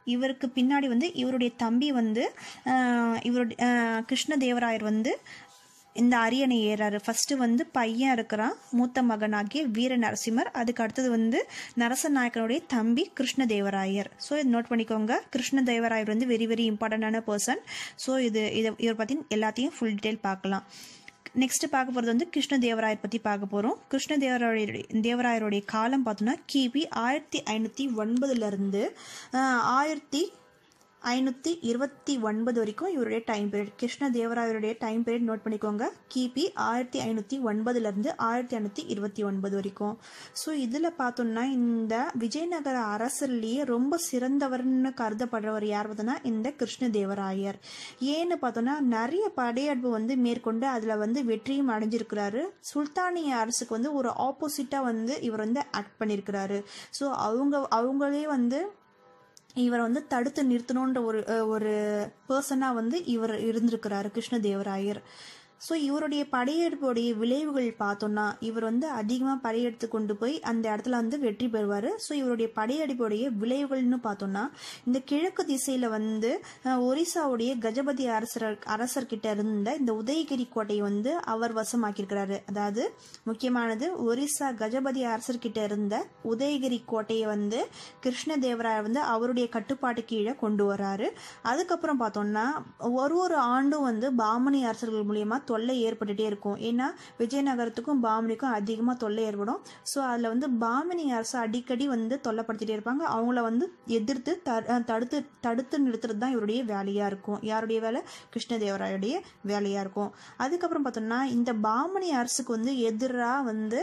இவருக்கு பின்னாடி வந்து இவருடைய தம்பி வந்து ஆஹ், இவருடைய ஆஹ், கிருஷ்ணதேவராயர் வந்து இந்த அரியணை ஏறாரு ஃபர்ஸ்ட் வந்து பையன் இருக்கிறான் மூத்த மகனாகிய வீர நரசிம்மர் அதுக்கு அடுத்தது வந்து நரசநாயக்கனுடைய தம்பி கிருஷ்ணதேவராயர் ஸோ இது நோட் பண்ணிக்கோங்க கிருஷ்ணதேவராயர் வந்து வெரி வெரி இம்பார்ட்டண்டான பர்சன் ஸோ இது இதை இவர் பற்றி எல்லாத்தையும் ஃபுல் டீட்டெயில் பார்க்கலாம் நெக்ஸ்ட் பார்க்க போகிறது வந்து கிருஷ்ணதேவராயர் பற்றி பார்க்க போகிறோம் கிருஷ்ணதேவராயருடைய தேவராயருடைய காலம் பார்த்தோம்னா கிபி ஆயிரத்தி ஐநூற்றி ஒன்பதுலேருந்து ஆயிரத்தி ஐநூற்றி இருபத்தி ஒன்பது வரைக்கும் இவருடைய டைம் பீரியட் கிருஷ்ணதேவராயருடைய டைம் பீரியட் நோட் பண்ணிக்கோங்க கிபி ஆயிரத்தி ஐநூற்றி ஒன்பதுலேருந்து ஆயிரத்தி ஐநூற்றி இருபத்தி ஒன்பது வரைக்கும் ஸோ இதில் பார்த்தோம்னா இந்த விஜயநகர அரசர்லேயே ரொம்ப சிறந்தவர்னு கருதப்படுறவர் யார் பார்த்தோன்னா இந்த கிருஷ்ணதேவராயர் ஏன்னு பார்த்தோன்னா நிறைய படையெடுப்பு வந்து மேற்கொண்டு அதில் வந்து வெற்றியும் அடைஞ்சிருக்கிறாரு சுல்தானிய அரசுக்கு வந்து ஒரு ஆப்போசிட்டாக வந்து இவர் வந்து ஆக்ட் பண்ணியிருக்கிறாரு ஸோ அவங்க அவங்களே வந்து இவரை வந்து தடுத்து நிறுத்தணுன்ற ஒரு அஹ், ஒரு பர்சனாக வந்து இவர் இருந்திருக்கிறாரு கிருஷ்ணதேவராயர் ஸோ இவருடைய படையெடுப்புடைய விளைவுகள் பார்த்தோம்னா இவர் வந்து அதிகமாக படையெடுத்து கொண்டு போய் அந்த இடத்துல வந்து வெற்றி பெறுவார் ஸோ இவருடைய படையெடுப்புடைய விளைவுகள்னு பார்த்தோம்னா இந்த கிழக்கு திசையில் வந்து அஹ், ஒரிசாவுடைய கஜபதி அரசர் அரசர்கிட்ட இருந்த இந்த உதயகிரி கோட்டையை வந்து அவர் வசமாக்கியிருக்கிறாரு அதாவது முக்கியமானது ஒரிசா கஜபதி அரசர்கிட்ட இருந்த உதயகிரி கோட்டையை வந்து கிருஷ்ணதேவராயர் வந்து அவருடைய கட்டுப்பாட்டு கீழே கொண்டு வராரு அதுக்கப்புறம் பார்த்தோம்னா ஒரு ஒரு ஆண்டும் வந்து பாமணி அரசர்கள் மூலியமா தொல்லை ஏற்பட்டுட்டே இருக்கும் ஏன்னா விஜயநகரத்துக்கும் பாமணிக்கும் அதிகமாக தொல்லை ஏற்படும் ஸோ அதில் வந்து பாமணி அரசு அடிக்கடி வந்து தொல்லைப்படுத்திட்டே இருப்பாங்க அவங்கள வந்து எதிர்த்து த- அஹ் தடுத்து தடுத்து நிறுத்துறது தான் இவருடைய வேலையாக இருக்கும் யாருடைய வேலை கிருஷ்ணதேவராயுடைய வேலையாக இருக்கும் அதுக்கப்புறம் பார்த்தோம்னா இந்த பாமணி அரசுக்கு வந்து எதிராக வந்து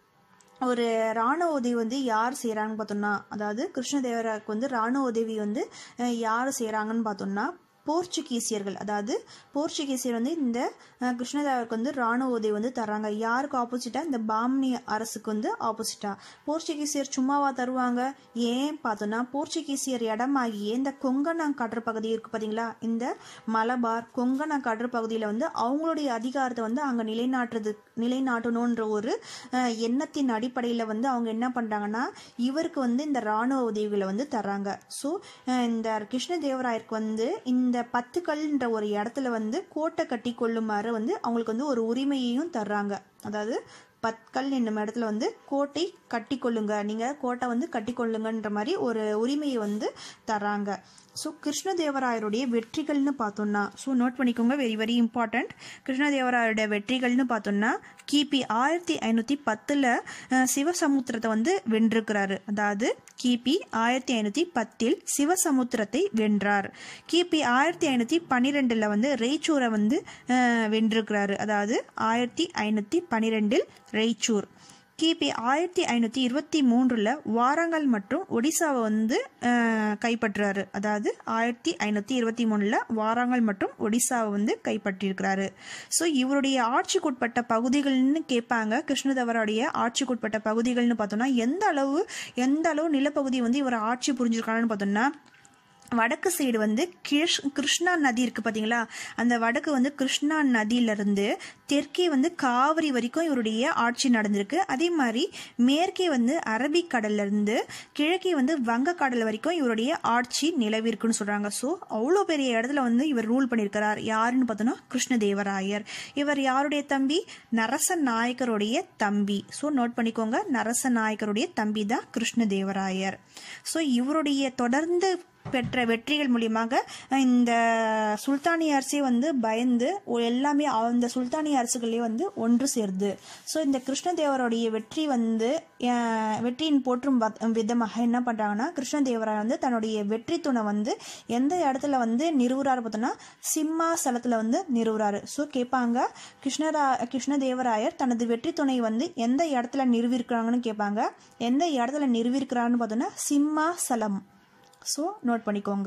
ஒரு ராணுவ உதவி வந்து யார் செய்கிறாங்கன்னு பார்த்தோம்னா அதாவது கிருஷ்ணதேவராயருக்கு வந்து ராணுவ உதவி வந்து அஹ், யார் செய்கிறாங்கன்னு பார்த்தோம்னா போர்ச்சுகீசியர்கள் அதாவது போர்ச்சுகீசியர் வந்து இந்த அஹ், கிருஷ்ணதேவருக்கு வந்து ராணுவ உதவி வந்து தர்றாங்க யாருக்கு ஆப்போசிட்டாக இந்த பாம்னி அரசுக்கு வந்து ஆப்போசிட்டாக போர்ச்சுகீசியர் சும்மாவா தருவாங்க ஏன் பார்த்தோம்னா போர்ச்சுகீசியர் இடமாகிய இந்த கொங்கணம் கடற்பகுதி இருக்கு பார்த்தீங்களா இந்த மலபார் கொங்கணம் கடற்பகுதியில் வந்து அவங்களுடைய அதிகாரத்தை வந்து அங்கே நிலைநாட்டுறது நிலைநாட்டணுன்ற ஒரு அஹ், எண்ணத்தின் அடிப்படையில் வந்து அவங்க என்ன பண்ணுறாங்கன்னா இவருக்கு வந்து இந்த ராணுவ உதவிகளை வந்து தர்றாங்க ஸோ இந்த கிருஷ்ணதேவராயருக்கு வந்து இந்த பத்துக்கல்ன்ற ஒரு இடத்துல வந்து கோட்டை கட்டி கொள்ளுமாறு வந்து அவங்களுக்கு வந்து ஒரு உரிமையையும் தர்றாங்க அதாவது பத்கல் என்னும் இடத்துல வந்து கோட்டை கட்டி கொள்ளுங்க நீங்கள் கோட்டை வந்து கட்டி கொள்ளுங்கன்ற மாதிரி ஒரு உரிமையை வந்து தராங்க ஸோ கிருஷ்ணதேவராயருடைய வெற்றிகள்னு பார்த்தோம்னா ஸோ நோட் பண்ணிக்கோங்க வெரி வெரி இம்பார்ட்டண்ட் கிருஷ்ணதேவராயருடைய வெற்றிகள்னு பார்த்தோம்னா கிபி ஆயிரத்தி ஐநூற்றி பத்தில் சிவசமுத்திரத்தை வந்து வென்றிருக்கிறாரு அதாவது கிபி ஆயிரத்தி ஐநூற்றி பத்தில் சிவசமுத்திரத்தை வென்றார் கிபி ஆயிரத்தி ஐநூற்றி பன்னிரெண்டில் வந்து ரெய்ச்சூரை வந்து அஹ், வென்றிருக்கிறாரு அதாவது ஆயிரத்தி ஐநூற்றி பன்னிரெண்டில் ரெய்ச்சூர் கிபி ஆயிரத்தி ஐநூற்றி இருபத்தி மூன்றில் வாரங்கல் மற்றும் ஒடிசாவை வந்து அஹ், கைப்பற்றுறாரு அதாவது ஆயிரத்தி ஐநூற்றி இருபத்தி மூணில் வாரங்கல் மற்றும் ஒடிசாவை வந்து கைப்பற்றியிருக்கிறாரு ஸோ இவருடைய ஆட்சிக்குட்பட்ட பகுதிகள்னு கேட்பாங்க கிருஷ்ணதேவருடைய ஆட்சிக்குட்பட்ட பகுதிகள்னு பார்த்தோம்னா எந்த அளவு எந்த அளவு நிலப்பகுதி வந்து இவர் ஆட்சி புரிஞ்சிருக்காங்கன்னு பார்த்தோம்னா வடக்கு சைடு வந்து கிருஷ் கிருஷ்ணா நதி இருக்கு பாத்தீங்களா அந்த வடக்கு வந்து கிருஷ்ணா நதியிலிருந்து தெற்கே வந்து காவிரி வரைக்கும் இவருடைய ஆட்சி நடந்திருக்கு அதே மாதிரி மேற்கே வந்து அரபிக்கடல்ல இருந்து கிழக்கே வந்து வங்கக்கடல் வரைக்கும் இவருடைய ஆட்சி நிலவிருக்குன்னு சொல்றாங்க ஸோ அவ்வளோ பெரிய இடத்துல வந்து இவர் ரூல் பண்ணியிருக்கிறார் யாருன்னு பார்த்தோன்னா கிருஷ்ணதேவராயர் இவர் யாருடைய தம்பி நரச நாயக்கருடைய தம்பி ஸோ நோட் பண்ணிக்கோங்க நரச நாயக்கருடைய தம்பி தான் கிருஷ்ணதேவராயர் ஸோ இவருடைய தொடர்ந்து பெற்ற வெற்றிகள் மூலியமாக இந்த சுல்தானிய அரசே வந்து பயந்து ஒ- எல்லாமே அந்த சுல்தானிய அரசுகளே வந்து ஒன்று சேருது ஸோ இந்த கிருஷ்ணதேவருடைய வெற்றி வந்து அஹ், வெற்றியின் போற்றும் வத்- விதமாக என்ன பண்ணுறாங்கன்னா கிருஷ்ணதேவராய வந்து தன்னுடைய வெற்றி துணை வந்து எந்த இடத்துல வந்து நிறுவுறாரு பார்த்தோன்னா சிம்மாசலத்தில் வந்து நிறுவுறாரு ஸோ கேட்பாங்க கிருஷ்ணரா கிருஷ்ணதேவராயர் தனது வெற்றி துணை வந்து எந்த இடத்துல நிறுவிருக்கிறாங்கன்னு கேட்பாங்க எந்த இடத்துல நிறுவிருக்கிறான்னு பார்த்தோன்னா சிம்மாசலம் ஸோ நோட் பண்ணிக்கோங்க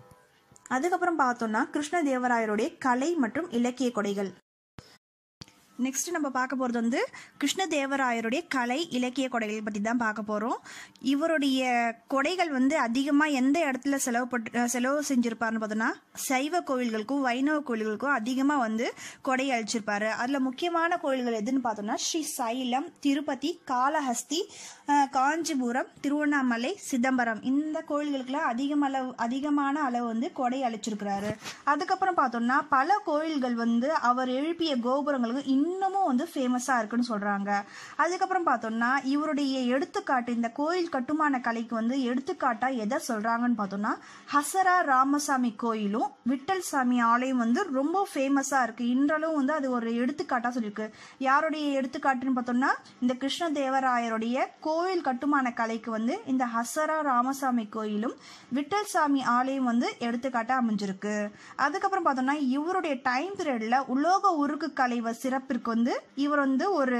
அதுக்கப்புறம் பார்த்தோம்னா கிருஷ்ணதேவராயருடைய கலை மற்றும் இலக்கிய கொடைகள் நெக்ஸ்ட் நம்ம பார்க்க போகிறது வந்து கிருஷ்ணதேவராயருடைய கலை இலக்கிய கொடைகள் பற்றி தான் பார்க்க போகிறோம் இவருடைய கொடைகள் வந்து அதிகமாக எந்த இடத்துல செலவு பட்டு செலவு செஞ்சுருப்பாருன்னு பார்த்தோன்னா சைவ கோவில்களுக்கும் வைணவ கோவில்களுக்கும் அதிகமாக வந்து கொடை அளிச்சிருப்பாரு அதில் முக்கியமான கோவில்கள் எதுன்னு பார்த்தோம்னா ஸ்ரீ சைலம் திருப்பதி காளஹஸ்தி அஹ், காஞ்சிபுரம் திருவண்ணாமலை சிதம்பரம் இந்த கோவில்களுக்கெல்லாம் அதிகம் அளவு அதிகமான அளவு வந்து கொடை அளிச்சிருக்கிறாரு அதுக்கப்புறம் பார்த்தோம்னா பல கோயில்கள் வந்து அவர் எழுப்பிய கோபுரங்களுக்கு இன்னமும் வந்து ஃபேமஸாக இருக்குன்னு சொல்கிறாங்க அதுக்கப்புறம் பார்த்தோம்னா இவருடைய எடுத்துக்காட்டு இந்த கோயில் கட்டுமான கலைக்கு வந்து எடுத்துக்காட்டாக எதை சொல்கிறாங்கன்னு பார்த்தோம்னா ஹசரா ராமசாமி கோயிலும் விட்டல் சாமி ஆலயம் வந்து ரொம்ப ஃபேமஸாக இருக்குது இன்றளவும் வந்து அது ஒரு எடுத்துக்காட்டாக சொல்லியிருக்கு யாருடைய எடுத்துக்காட்டுன்னு பார்த்தோம்னா இந்த கிருஷ்ணதேவராயருடைய கோயில் கட்டுமான கலைக்கு வந்து இந்த ஹசரா ராமசாமி கோயிலும் விட்டல் சாமி ஆலயம் வந்து எடுத்துக்காட்டாக அமைஞ்சிருக்கு அதுக்கப்புறம் பார்த்தோம்னா இவருடைய டைம் பீரியடில் உலோக உருக்கு கலை வ- சிறப்பிற்கு வந்து இவர் வந்து ஒரு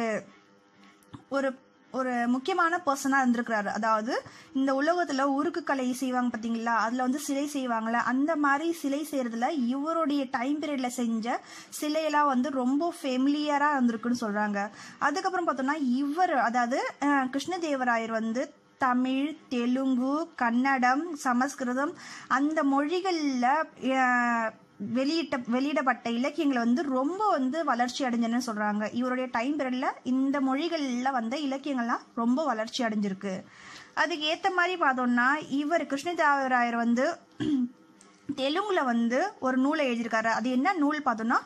ஒரு ஒரு முக்கியமான பர்சனாக இருந்திருக்கிறாரு அதாவது இந்த உலகத்தில் உருக்கு கலை செய்வாங்க பார்த்தீங்களா அதில் வந்து சிலை செய்வாங்கள்ல அந்த மாதிரி சிலை செய்கிறதுல இவருடைய டைம் பீரியடில் செஞ்ச சிலையெல்லாம் வந்து ரொம்ப ஃபெமிலியராக இருந்திருக்குன்னு சொல்கிறாங்க அதுக்கப்புறம் பார்த்தோம்னா இவர் அதாவது அஹ், கிருஷ்ணதேவராயர் வந்து தமிழ் தெலுங்கு கன்னடம் சமஸ்கிருதம் அந்த மொழிகளில் வெளியிட்ட வெளியிடப்பட்ட இலக்கியங்களை வந்து ரொம்ப வந்து வளர்ச்சி அடைஞ்சன்னு சொல்றாங்க இவருடைய டைம் பீரியட்ல இந்த மொழிகள்ல வந்த இலக்கியங்கள்லாம் ரொம்ப வளர்ச்சி அடைஞ்சிருக்கு அதுக்கு ஏத்த மாதிரி பார்த்தோம்னா இவர் கிருஷ்ணதேவராயர் வந்து தெலுங்குல வந்து ஒரு நூலை எழுதியிருக்காரு அது என்ன நூல் பார்த்தோம்னா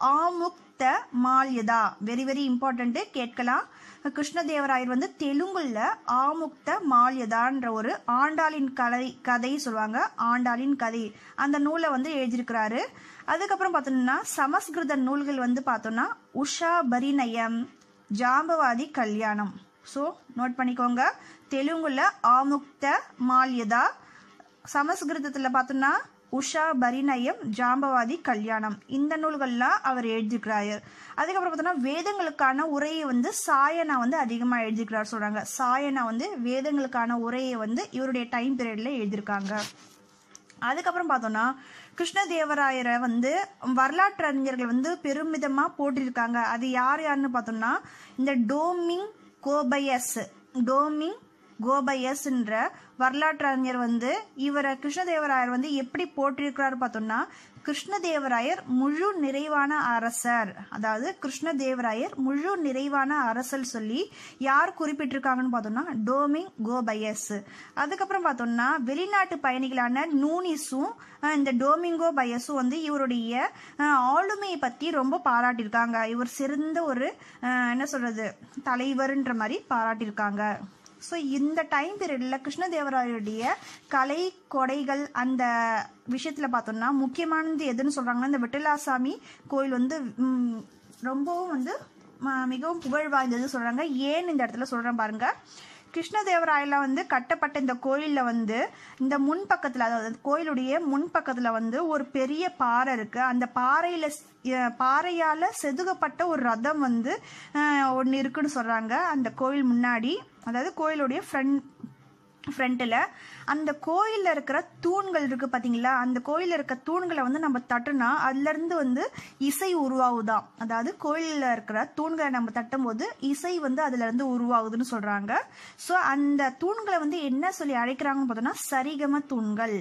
Amuktamalyada very very important கேட்கலாம் கிருஷ்ணதேவராயர் வந்து தெலுங்குல ஆமுக்த மால்யதான்ற ஒரு ஆண்டாளின் கதை கதை சொல்லுவாங்க ஆண்டாளின் கதை அந்த நூலை வந்து எழுதியிருக்கிறாரு அதுக்கப்புறம் பார்த்தோம்னா சமஸ்கிருத நூல்கள் வந்து பார்த்தோம்னா உஷா பரிநயம் ஜாம்பவாதி கல்யாணம் ஸோ நோட் பண்ணிக்கோங்க தெலுங்குல ஆமுக்த மால்யதா சமஸ்கிருதத்தில் பார்த்தோம்னா உஷா பரிநயம் ஜாம்பவாதி கல்யாணம் இந்த நூல்கள்லாம் அவர் எழுதியிருக்கிறாரு அதுக்கப்புறம் பார்த்தோம்னா வேதங்களுக்கான உரையை வந்து சாயனா வந்து அதிகமாக எழுதியிருக்கிறார் சொல்றாங்க சாயனா வந்து வேதங்களுக்கான உரையை வந்து இவருடைய டைம் பீரியட்ல எழுதியிருக்காங்க அதுக்கப்புறம் பார்த்தோம்னா கிருஷ்ணதேவராயரை வந்து வரலாற்று அறிஞர்கள் வந்து பெருமிதமாக போட்டிருக்காங்க அது யார் யாருன்னு பார்த்தோம்னா இந்த டோமிங் கோபயஸ் டோமிங் கோபயஸ்ன்ற வரலாற்று அறிஞர் வந்து இவரை கிருஷ்ணதேவராயர் வந்து எப்படி போட்டிருக்கிறாரு பார்த்தோம்னா கிருஷ்ணதேவராயர் முழு நிறைவான அரசர் அதாவது கிருஷ்ணதேவராயர் முழு நிறைவான அரசர் சொல்லி யார் குறிப்பிட்டிருக்காங்கன்னு பார்த்தோம்னா டோமிங் கோபயஸ் அதுக்கப்புறம் பார்த்தோம்னா வெளிநாட்டு பயணிகளான நூனிஸும் அஹ், இந்த டோமிங்கோ பயஸும் வந்து இவருடைய அஹ், ஆளுமையை பற்றி ரொம்ப பாராட்டியிருக்காங்க இவர் சிறந்த ஒரு அஹ், என்ன சொல்றது தலைவர்ன்ற மாதிரி பாராட்டியிருக்காங்க ஸோ இந்த டைம் பீரியடில் கிருஷ்ணதேவராயருடைய கலை கொடைகள் அந்த விஷயத்தில் பார்த்தோம்னா முக்கியமானது எதுன்னு சொல்கிறாங்கன்னா இந்த விட்டலாசாமி கோயில் வந்து ம், ரொம்பவும் வந்து ம- மிகவும் புகழ் வாய்ந்தது சொல்கிறாங்க ஏன் இந்த இடத்துல சொல்கிறேன் பாருங்க கிருஷ்ணதேவராயில வந்து கட்டப்பட்ட இந்த கோயிலில் வந்து இந்த முன் பக்கத்தில் அதாவது கோயிலுடைய முன் பக்கத்தில் வந்து ஒரு பெரிய பாறை இருக்குது அந்த பாறையில் பாறையால் செதுக்கப்பட்ட ஒரு ரதம் வந்து ஒன்று இருக்குன்னு சொல்கிறாங்க அந்த கோயில் முன்னாடி அதாவது கோயிலுடைய ஃப்ரண்ட் ஃப்ரண்ட்டில் அந்த கோயிலில் இருக்கிற தூண்கள் இருக்குது பார்த்தீங்களா அந்த கோயிலில் இருக்க தூண்களை வந்து நம்ம தட்டுனா அதுலேருந்து வந்து இசை உருவாகுதாம் அதாவது கோயிலில் இருக்கிற தூண்களை நம்ம தட்டும்போது இசை வந்து அதுலேருந்து உருவாகுதுன்னு சொல்கிறாங்க ஸோ அந்த தூண்களை வந்து என்ன சொல்லி அழைக்கிறாங்கன்னு பார்த்தோம்னா சரிகம தூண்கள்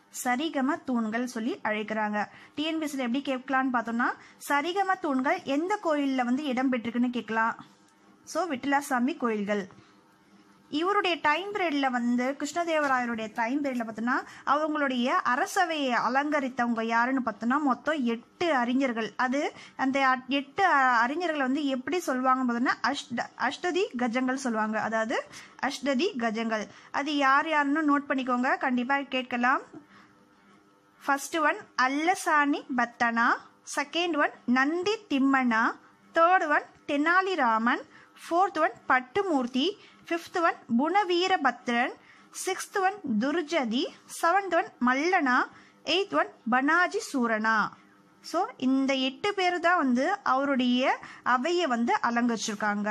சரிகம தூண்கள் சொல்லி அழைக்கிறாங்க டிஎன்பிஎஸ்சியில் எப்படி கேட்கலான்னு பார்த்தோம்னா சரிகம தூண்கள் எந்த கோயிலில் வந்து இடம் பெற்றிருக்குன்னு கேட்கலாம் ஸோ விட்டலாசாமி கோயில்கள் இவருடைய டைம் பீரியட்ல வந்து கிருஷ்ணதேவராயருடைய டைம் பீரியட்ல பார்த்தோன்னா அவங்களுடைய அரசவையை அலங்கரித்தவங்க யாருன்னு பார்த்தோன்னா மொத்தம் எட்டு அறிஞர்கள் அது அந்த அ- எட்டு அ- அறிஞர்களை வந்து எப்படி சொல்லுவாங்கன்னு பார்த்தோன்னா அஷ்ட அஷ்டதி கஜங்கள் சொல்லுவாங்க அதாவது அஷ்டதி கஜங்கள் அது யார் யாருன்னு நோட் பண்ணிக்கோங்க கண்டிப்பாக கேட்கலாம் first one Allasani Peddana second one Nandi Thimmana third one Tenaliraman fourth one Bhattumurthy fifth one Gunaveerabhadran sixth one Dhurjati seventh one Mallana eighth one Panaji Surana so இந்த எட்டு பேர் தான் வந்து அவருடைய அவையை வந்து அலங்கரிச்சிருக்காங்க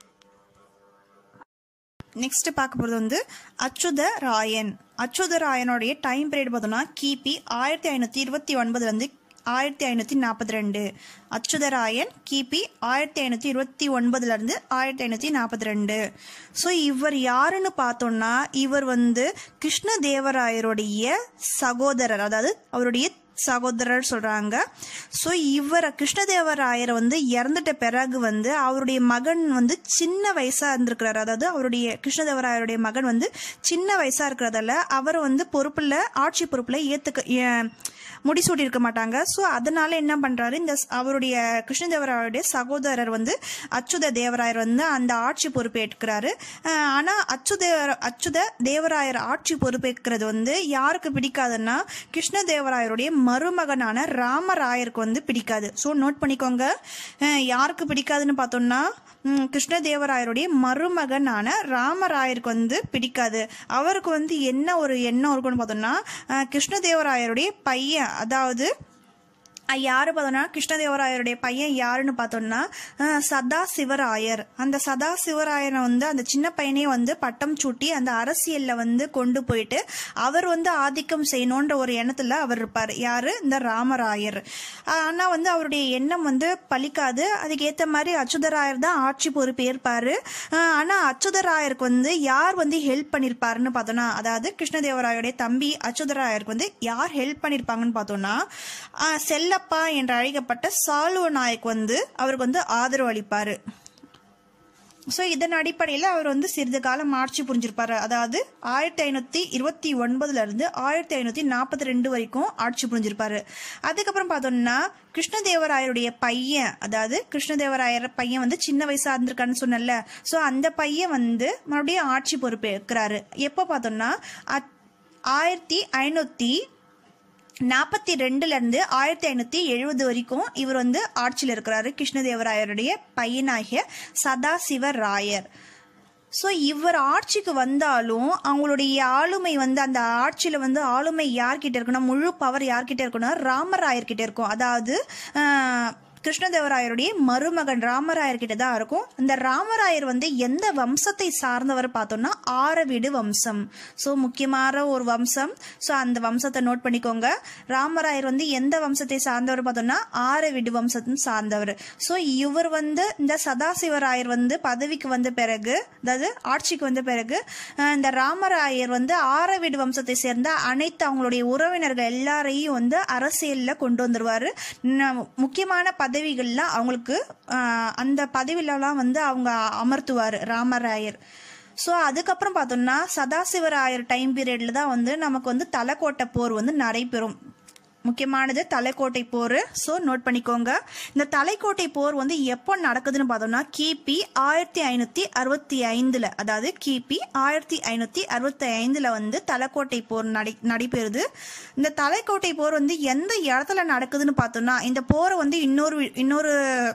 நெக்ஸ்ட் பார்க்க போகிறது வந்து அச்சுத ராயன் அச்சுத ராயனுடைய டைம் பீரியட் பார்த்தோம்னா கிபி ஆயிரத்தி ஐநூற்றி இருபத்தி ஒன்பதுலேருந்து
ஆயிரத்தி ஐநூற்றி நாற்பத்தி ரெண்டு அச்சுதராயன் கிபி ஆயிரத்தி ஐநூற்றி இருபத்தி ஒன்பதுலேருந்து ஆயிரத்தி ஐநூற்றி நாற்பத்தி ரெண்டு ஸோ இவர் யாருன்னு பார்த்தோம்னா இவர் வந்து கிருஷ்ணதேவராயருடைய சகோதரர் அதாவது அவருடைய சகோதரர் சொல்றாங்க ஸோ இவர் கிருஷ்ணதேவராயர் வந்து இறந்துட்ட பிறகு வந்து அவருடைய மகன் வந்து சின்ன வயசா இருந்திருக்கிறாரு அதாவது அவருடைய கிருஷ்ணதேவராயருடைய மகன் வந்து சின்ன வயசா இருக்கிறதால அவர் வந்து பொறுப்புல ஆட்சி பொறுப்புல ஏத்துக்க ஏ- முடிசூடி இருக்க மாட்டாங்க ஸோ அதனால என்ன பண்றாரு இந்த ஸ்- அவருடைய கிருஷ்ணதேவராயருடைய சகோதரர் வந்து அச்சுத தேவராயர் வந்து அந்த ஆட்சி பொறுப்பேற்கிறாரு அஹ் ஆனா அச்சுத அச்சுத தேவராயர் ஆட்சி பொறுப்பேற்கிறது வந்து யாருக்கு பிடிக்காதுன்னா கிருஷ்ணதேவராயருடைய மருமகனான ராமராயருக்கு வந்து பிடிக்காது ஸோ நோட் பண்ணிக்கோங்க அஹ் யாருக்கு பிடிக்காதுன்னு பார்த்தோம்னா ம், கிருஷ்ணதேவராயருடைய மருமகனான ராமராயருக்கு வந்து பிடிக்காது அவருக்கு வந்து என்ன ஒரு எண்ணம் இருக்குன்னு பார்த்தோம்னா அஹ், கிருஷ்ணதேவராயருடைய பையன் அதாவது அஹ் யாரு பார்த்தோம்னா கிருஷ்ணதேவராயருடைய பையன் யாருன்னு பார்த்தோம்னா அஹ் சதா சிவராயர் அந்த சதா சிவராயனை வந்து அந்த சின்ன பையனே வந்து பட்டம் சூட்டி அந்த அரசியல்ல வந்து கொண்டு போயிட்டு அவர் வந்து ஆதிக்கம் செய்யணுன்ற ஒரு எண்ணத்துல அவர் இருப்பார் யாரு இந்த ராமராயர் அஹ் ஆனா வந்து அவருடைய எண்ணம் வந்து பலிக்காது அதுக்கு ஏத்த மாதிரி அச்சுதராயர் தான் ஆட்சி பொறுப்பு ஏற்பாரு அஹ் ஆனா அச்சுதராயருக்கு வந்து யார் வந்து ஹெல்ப் பண்ணிருப்பாருன்னு பார்த்தோம்னா அதாவது கிருஷ்ணதேவராயருடைய தம்பி அச்சுதராயருக்கு வந்து யார் ஹெல்ப் பண்ணிருப்பாங்கன்னு பார்த்தோம்னா அஹ் செல்லப்பா என்று அழைக்கப்பட்ட சாலுவ நாயக் வந்து அவருக்கு வந்து ஆதரவு அளிப்பாரு ஸோ இதன் அடிப்படையில் அவர் வந்து சிறிது காலம் ஆட்சி புரிஞ்சிருப்பாரு அதாவது ஆயிரத்தி ஐநூற்றி இருபத்தி ஒன்பதுல இருந்து ஆயிரத்தி ஐநூற்றி நாற்பத்தி ரெண்டு வரைக்கும் ஆட்சி புரிஞ்சிருப்பாரு அதுக்கப்புறம் பார்த்தோம்னா கிருஷ்ணதேவராயருடைய பையன் அதாவது கிருஷ்ணதேவராயர் பையன் வந்து சின்ன வயசா இருந்திருக்கான்னு சொன்னல ஸோ அந்த பையன் வந்து மறுபடியும் ஆட்சி பொறுப்பு இருக்கிறாரு எப்போ பார்த்தோம்னா அத்- ஆயிரத்தி ஐநூற்றி நாற்பத்தி ரெண்டுல இருந்து ஆயிரத்தி ஐநூத்தி எழுபது வரைக்கும் இவர் வந்து ஆட்சியில் இருக்கிறாரு கிருஷ்ணதேவராயருடைய பையனாகிய சதாசிவ ராயர் ஸோ இவர் ஆட்சிக்கு வந்தாலும் அவங்களுடைய ஆளுமை வந்து அந்த ஆட்சியில் வந்து ஆளுமை யார்கிட்ட இருக்குன்னா முழு பவர் யார்கிட்ட இருக்குன்னா ராமராயர்கிட்ட இருக்கும் அதாவது ஆஹ், கிருஷ்ணதேவராயருடைய மருமகன் ராமராயர் கிட்ட தான் இருக்கும் இந்த ராமராயர் வந்து எந்த வம்சத்தை சார்ந்தவர் பார்த்தோம்னா ஆரவீடு வம்சம் ஸோ முக்கியமான ஒரு வம்சம் ஸோ அந்த வம்சத்தை நோட் பண்ணிக்கோங்க ராமராயர் வந்து எந்த வம்சத்தை சார்ந்தவர் பார்த்தோம்னா ஆரவீடு வம்சத்தை சார்ந்தவர் ஸோ இவர் வந்து இந்த சதாசிவராயர் வந்து பதவிக்கு வந்த பிறகு அதாவது ஆட்சிக்கு வந்த பிறகு அஹ், இந்த ராமராயர் வந்து ஆரவீடு வம்சத்தை சேர்ந்த அனைத்து அவங்களுடைய உறவினர்கள் எல்லாரையும் வந்து அரசியல்ல கொண்டு வந்துருவாரு ந- முக்கியமான பதவிகள்லாம் அவங்களுக்கு ஆஹ், அந்த பதவியிலலாம் வந்து அவங்க அமர்த்துவார் ராமராயர் ஸோ அதுக்கப்புறம் பார்த்தோம்னா சதாசிவராயர் டைம் பீரியட்ல தான் வந்து நமக்கு வந்து தலைக்கோட்டை போர் வந்து நடைபெறும் முக்கியமானது தலைக்கோட்டை போர் ஸோ நோட் பண்ணிக்கோங்க இந்த தலைக்கோட்டை போர் வந்து எப்போ நடக்குதுன்னு பார்த்தோம்னா கிபி ஆயிரத்தி ஐநூற்றி அறுபத்தி ஐந்தில் அதாவது கிபி ஆயிரத்தி ஐநூற்றி அறுபத்தி ஐந்தில் வந்து தலைக்கோட்டை போர் நடை நடைபெறுது இந்த தலைக்கோட்டை போர் வந்து எந்த இடத்துல நடக்குதுன்னு பார்த்தோம்னா இந்த போரை வந்து இன்னொரு இன்னொரு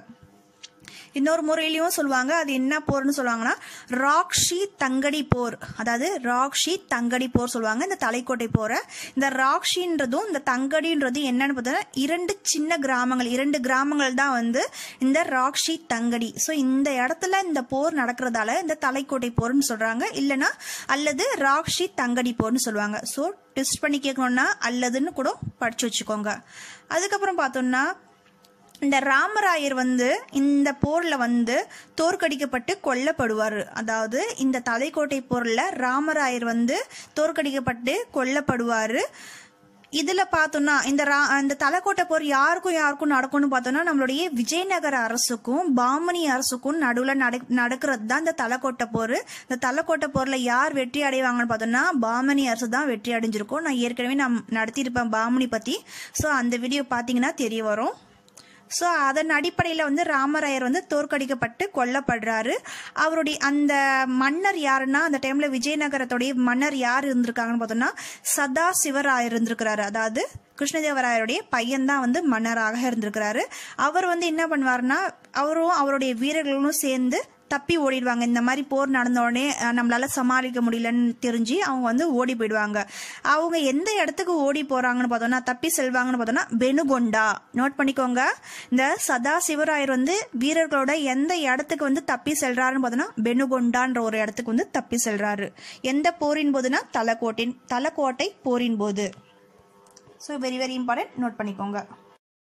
இன்னொரு முறையிலையும் சொல்லுவாங்க அது என்ன போர்னு சொல்லுவாங்கன்னா ராக்ஷி தங்கடி போர் அதாவது ராக்ஷி தங்கடி போர் சொல்லுவாங்க இந்த தலைக்கோட்டை போரை இந்த ராக்ஷின்றதும் இந்த தங்கடின்றதும் என்னன்னு பார்த்தோம்னா இரண்டு சின்ன கிராமங்கள் இரண்டு கிராமங்கள் தான் வந்து இந்த ராக்ஷி தங்கடி ஸோ இந்த இடத்துல இந்த போர் நடக்கிறதால இந்த தலைக்கோட்டை போர்னு சொல்றாங்க இல்லைன்னா அல்லது ராக்ஷி தங்கடி போர்னு சொல்லுவாங்க ஸோ டெஸ்ட் பண்ணி கேட்கணும்னா அல்லதுன்னு கூட படிச்சு வச்சுக்கோங்க அதுக்கப்புறம் பார்த்தோம்னா இந்த ராமராயர் வந்து இந்த போர்ல வந்து தோற்கடிக்கப்பட்டு கொல்லப்படுவார் அதாவது இந்த தலைக்கோட்டை போர்ல ராமராயர் வந்து தோற்கடிக்கப்பட்டு கொல்லப்படுவார் இதுல பார்த்தோம்னா இந்த ரா- இந்த தலைக்கோட்டை போர் யாருக்கும் யாருக்கும் நடக்கும்னு பார்த்தோம்னா நம்மளுடைய விஜயநகர அரசுக்கும் பாமணி அரசுக்கும் நடுவில் நட நடக்கிறது தான் இந்த தலைக்கோட்டை போர் இந்த தலைக்கோட்டை போர்ல யார் வெற்றி அடைவாங்கன்னு பார்த்தோம்னா பாமணி அரசு தான் வெற்றி அடைஞ்சிருக்கும் நான் ஏற்கனவே நான் நடத்தியிருப்பேன் பாமணி பத்தி ஸோ அந்த வீடியோ பார்த்தீங்கன்னா தெரிய வரும் ஸோ அதன் அடிப்படையில் வந்து ராமராயர் வந்து தோற்கடிக்கப்பட்டு கொல்லப்படுறாரு அவருடைய அந்த மன்னர் யாருன்னா அந்த டைம்ல விஜயநகரத்துடைய மன்னர் யார் இருந்திருக்காங்கன்னு பார்த்தோம்னா சதா சிவராயர் இருந்திருக்கிறாரு அதாவது கிருஷ்ணதேவராயருடைய பையன் தான் வந்து மன்னராக இருந்திருக்கிறாரு அவர் வந்து என்ன பண்ணுவாருன்னா அவரும் அவருடைய வீரர்களும் சேர்ந்து தப்பி ஓடிடுவாங்க இந்த மாதிரி போர் நடந்த உடனே அஹ், நம்மளால சமாளிக்க முடியலன்னு தெரிஞ்சு அவங்க வந்து ஓடி போயிடுவாங்க அவங்க எந்த இடத்துக்கு ஓடி போறாங்கன்னு பார்த்தோம்னா தப்பி செல்வாங்கன்னு பார்த்தோம்னா பெனுகொண்டா நோட் பண்ணிக்கோங்க இந்த சதா சிவராயர் வந்து வீரர்களோட எந்த இடத்துக்கு வந்து தப்பி செல்றாருன்னு பார்த்தோம்னா பெனுகொண்டான்ற ஒரு இடத்துக்கு வந்து தப்பி செல்றாரு எந்த போரின் போதுனா தலைக்கோட்டின் தலைக்கோட்டை போரின் போது so very very important note பண்ணிக்கோங்க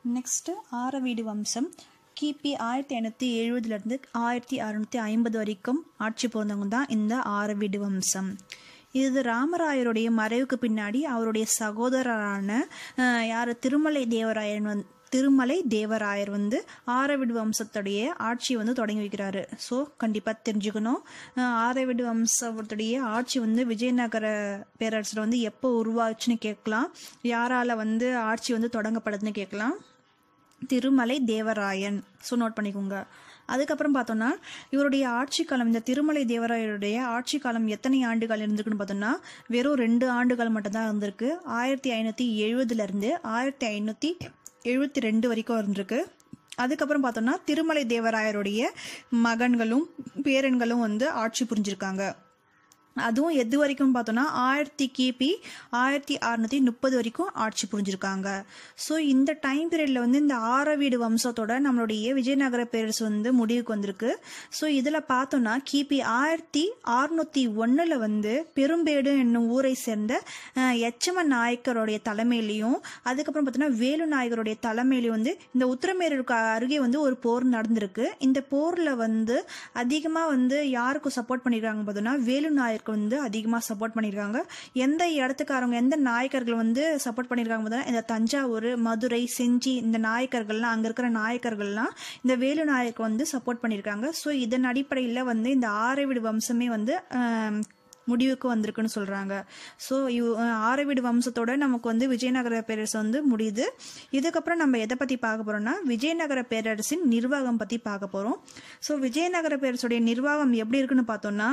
நெக்ஸ்ட்டு ஆரவீடு வம்சம் கிபி ஆயிரத்தி ஐநூற்றி எழுபதுலேருந்து ஆயிரத்தி அறுநூற்றி ஐம்பது வரைக்கும் ஆட்சி புரிந்தவங்க தான் இந்த ஆரவீடு வம்சம் இது ராமராயருடைய மறைவுக்கு பின்னாடி அவருடைய சகோதரரான அஹ், யார் திருமலை தேவராயன் வந்து திருமலை தேவராயர் வந்து ஆரவிடு வம்சத்துடைய ஆட்சி வந்து தொடங்கி வைக்கிறாரு ஸோ கண்டிப்பாக தெரிஞ்சுக்கணும் அஹ், ஆரவிடு வம்சத்துடைய ஆட்சி வந்து விஜயநகர பேரரசில் வந்து எப்போ உருவாச்சுன்னு கேட்கலாம் யாரால வந்து ஆட்சி வந்து தொடங்கப்படுதுன்னு கேட்கலாம் திருமலை தேவராயன் ஸோ நோட் பண்ணிக்கோங்க அதுக்கப்புறம் பார்த்தோம்னா இவருடைய ஆட்சி காலம் இந்த திருமலை தேவராயருடைய ஆட்சி காலம் எத்தனை ஆண்டுகள் இருந்திருக்குன்னு பார்த்தோம்னா வெறும் ரெண்டு ஆண்டுகள் மட்டும்தான் இருந்திருக்கு ஆயிரத்தி ஐநூற்றி எழுபதுலேருந்து ஆயிரத்தி ஐநூற்றி எழுபத்தி ரெண்டு வரைக்கும் இருந்திருக்கு அதுக்கப்புறம் பார்த்தோம்னா திருமலை தேவராயருடைய மகன்களும் பேரன்களும் வந்து ஆட்சி புரிஞ்சிருக்காங்க அதுவும் எது வரைக்கும் பார்த்தோன்னா ஆயிரத்தி கிபி ஆயிரத்தி அறுநூத்தி முப்பது வரைக்கும் ஆட்சி புரிஞ்சிருக்காங்க ஸோ இந்த டைம் பீரியடில் வந்து இந்த ஆரவீடு வம்சத்தோட நம்மளுடைய விஜயநகர பேரரசு வந்து முடிவுக்கு வந்திருக்கு ஸோ இதில் பார்த்தோன்னா கிபி ஆயிரத்தி அறுநூத்தி ஒன்றில் வந்து பெரும்பேடு என்னும் ஊரை சேர்ந்த அஹ், எச்சம நாயக்கருடைய தலைமையிலையும் அதுக்கப்புறம் பார்த்தோன்னா வேலு நாயக்கருடைய தலைமையிலையும் வந்து இந்த உத்திரமேரூருக்கு அருகே வந்து ஒரு போர் நடந்திருக்கு இந்த போரில் வந்து அதிகமாக வந்து யாருக்கு சப்போர்ட் பண்ணியிருக்காங்க பார்த்தோன்னா வேலு நாயருக்கு வந்து அதிகமாக சப்போர்ட் பண்ணியிருக்காங்க எந்த இடத்துக்காரங்க எந்த நாயக்கர்கள் வந்து சப்போர்ட் பண்ணியிருக்காங்க பார்த்தோன்னா இந்த தஞ்சாவூர் மதுரை செஞ்சி இந்த நாயக்கர்கள்லாம் அங்கே இருக்கிற நாயக்கர்கள்லாம் இந்த வேலு நாயருக்கு வந்து சப்போர்ட் பண்ணியிருக்காங்க ஸோ இதன் அடிப்படையில் வந்து இந்த ஆரவிடு வம்சமே வந்து ஆம், முடிவுக்கு வந்திருக்குன்னு சொல்கிறாங்க ஸோ இவ் ஆரவீடு வம்சத்தோட நமக்கு வந்து விஜயநகர பேரரசு வந்து முடியுது இதுக்கப்புறம் நம்ம எதை பற்றி பார்க்க போகிறோம்னா விஜயநகர பேரரசின் நிர்வாகம் பற்றி பார்க்க போகிறோம் ஸோ விஜயநகர பேரரசுடைய நிர்வாகம் எப்படி இருக்குன்னு பார்த்தோம்னா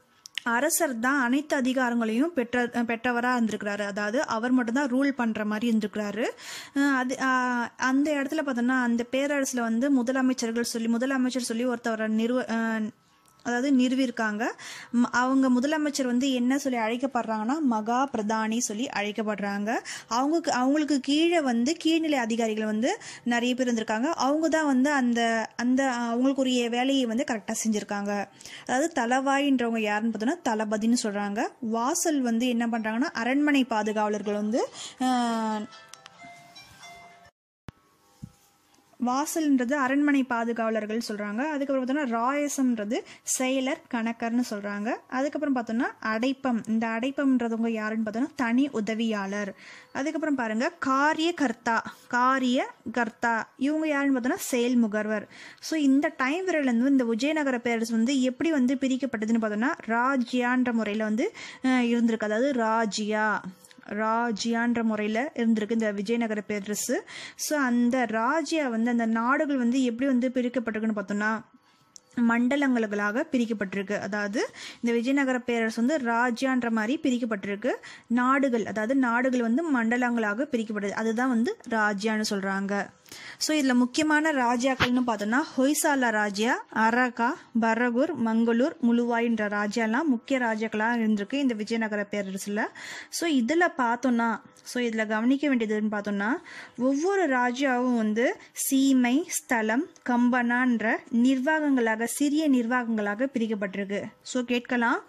அரசர் தான் அனைத்து அதிகாரங்களையும் பெற்ற பெற்றவராக இருந்திருக்கிறாரு அதாவது அவர் மட்டும்தான் ரூல் பண்ணுற மாதிரி இருந்திருக்கிறாரு அஹ் அது அஹ் அந்த இடத்துல பார்த்தோம்னா அந்த பேரரசில் வந்து முதலமைச்சர்கள் சொல்லி முதலமைச்சர் சொல்லி ஒருத்தவரை நிறுவ அஹ் அதாவது நிறுவியிருக்காங்க ம- அவங்க முதலமைச்சர் வந்து என்ன சொல்லி அழைக்கப்படுறாங்கன்னா மகா பிரதானி சொல்லி அழைக்கப்படுறாங்க அவங்களுக்கு அவங்களுக்கு கீழே வந்து கீழ்நிலை அதிகாரிகள் வந்து நிறைய பேர் இருந்திருக்காங்க அவங்க தான் வந்து அந்த அந்த அவங்களுக்குரிய வேலையை வந்து கரெக்டாக செஞ்சுருக்காங்க அதாவது தலவாயின்றவங்க யாருன்னு பார்த்தோன்னா தளபதின்னு சொல்கிறாங்க வாசல் வந்து என்ன பண்ணுறாங்கன்னா அரண்மனை பாதுகாவலர்கள் வந்து ஆஹ், வாசல்ன்றது அரண்மனை பாதுகாவலர்கள் சொல்கிறாங்க அதுக்கப்புறம் பார்த்தோன்னா ராயசம்ன்றது செயலர் கணக்கர்னு சொல்கிறாங்க அதுக்கப்புறம் பார்த்தோன்னா அடைப்பம் இந்த அடைப்பம்ன்றவங்க யாருன்னு பார்த்தோன்னா தனி உதவியாளர் அதுக்கப்புறம் பாருங்க காரிய கர்த்தா காரிய கர்த்தா இவங்க யாருன்னு பார்த்தோன்னா செயல் முகர்வர் ஸோ இந்த டைம் பீரியட்லேருந்து இந்த விஜயநகர பேரரசு வந்து எப்படி வந்து பிரிக்கப்பட்டதுன்னு பார்த்தோன்னா ராஜ்யான்ற முறையில் வந்து அஹ், இருந்திருக்கு அதாவது ராஜ்யா ராஜ்யான்ற முறையில் இருந்திருக்கு இந்த விஜயநகர பேரரசு ஸோ அந்த ராஜ்யா வந்து அந்த நாடுகள் வந்து எப்படி வந்து பிரிக்கப்பட்டிருக்குன்னு பார்த்தோம்னா மண்டலங்களாக பிரிக்கப்பட்டிருக்கு அதாவது இந்த விஜயநகர பேரரசு வந்து ராஜ்யான்ற மாதிரி பிரிக்கப்பட்டிருக்கு நாடுகள் அதாவது நாடுகள் வந்து மண்டலங்களாக பிரிக்கப்படுது அதுதான் வந்து ராஜ்யான்னு சொல்றாங்க ஸோ இதில் முக்கியமான ராஜாக்கள்னு பார்த்தோம்னா ஹொய்சாலா ராஜ்யா அரகா பரகூர் மங்களூர் முழுவாயின்ற ராஜ்யாலாம் முக்கிய ராஜாக்களாக இருந்திருக்கு இந்த விஜயநகர பேரரசில் ஸோ இதில் பார்த்தோம்னா ஸோ இதில் கவனிக்க வேண்டியதுன்னு பார்த்தோம்னா ஒவ்வொரு ராஜாவும் வந்து சீமை ஸ்தலம் கம்பனான்ற நிர்வாகங்களாக சிறிய நிர்வாகங்களாக பிரிக்கப்பட்டிருக்கு ஸோ கேட்கலாம்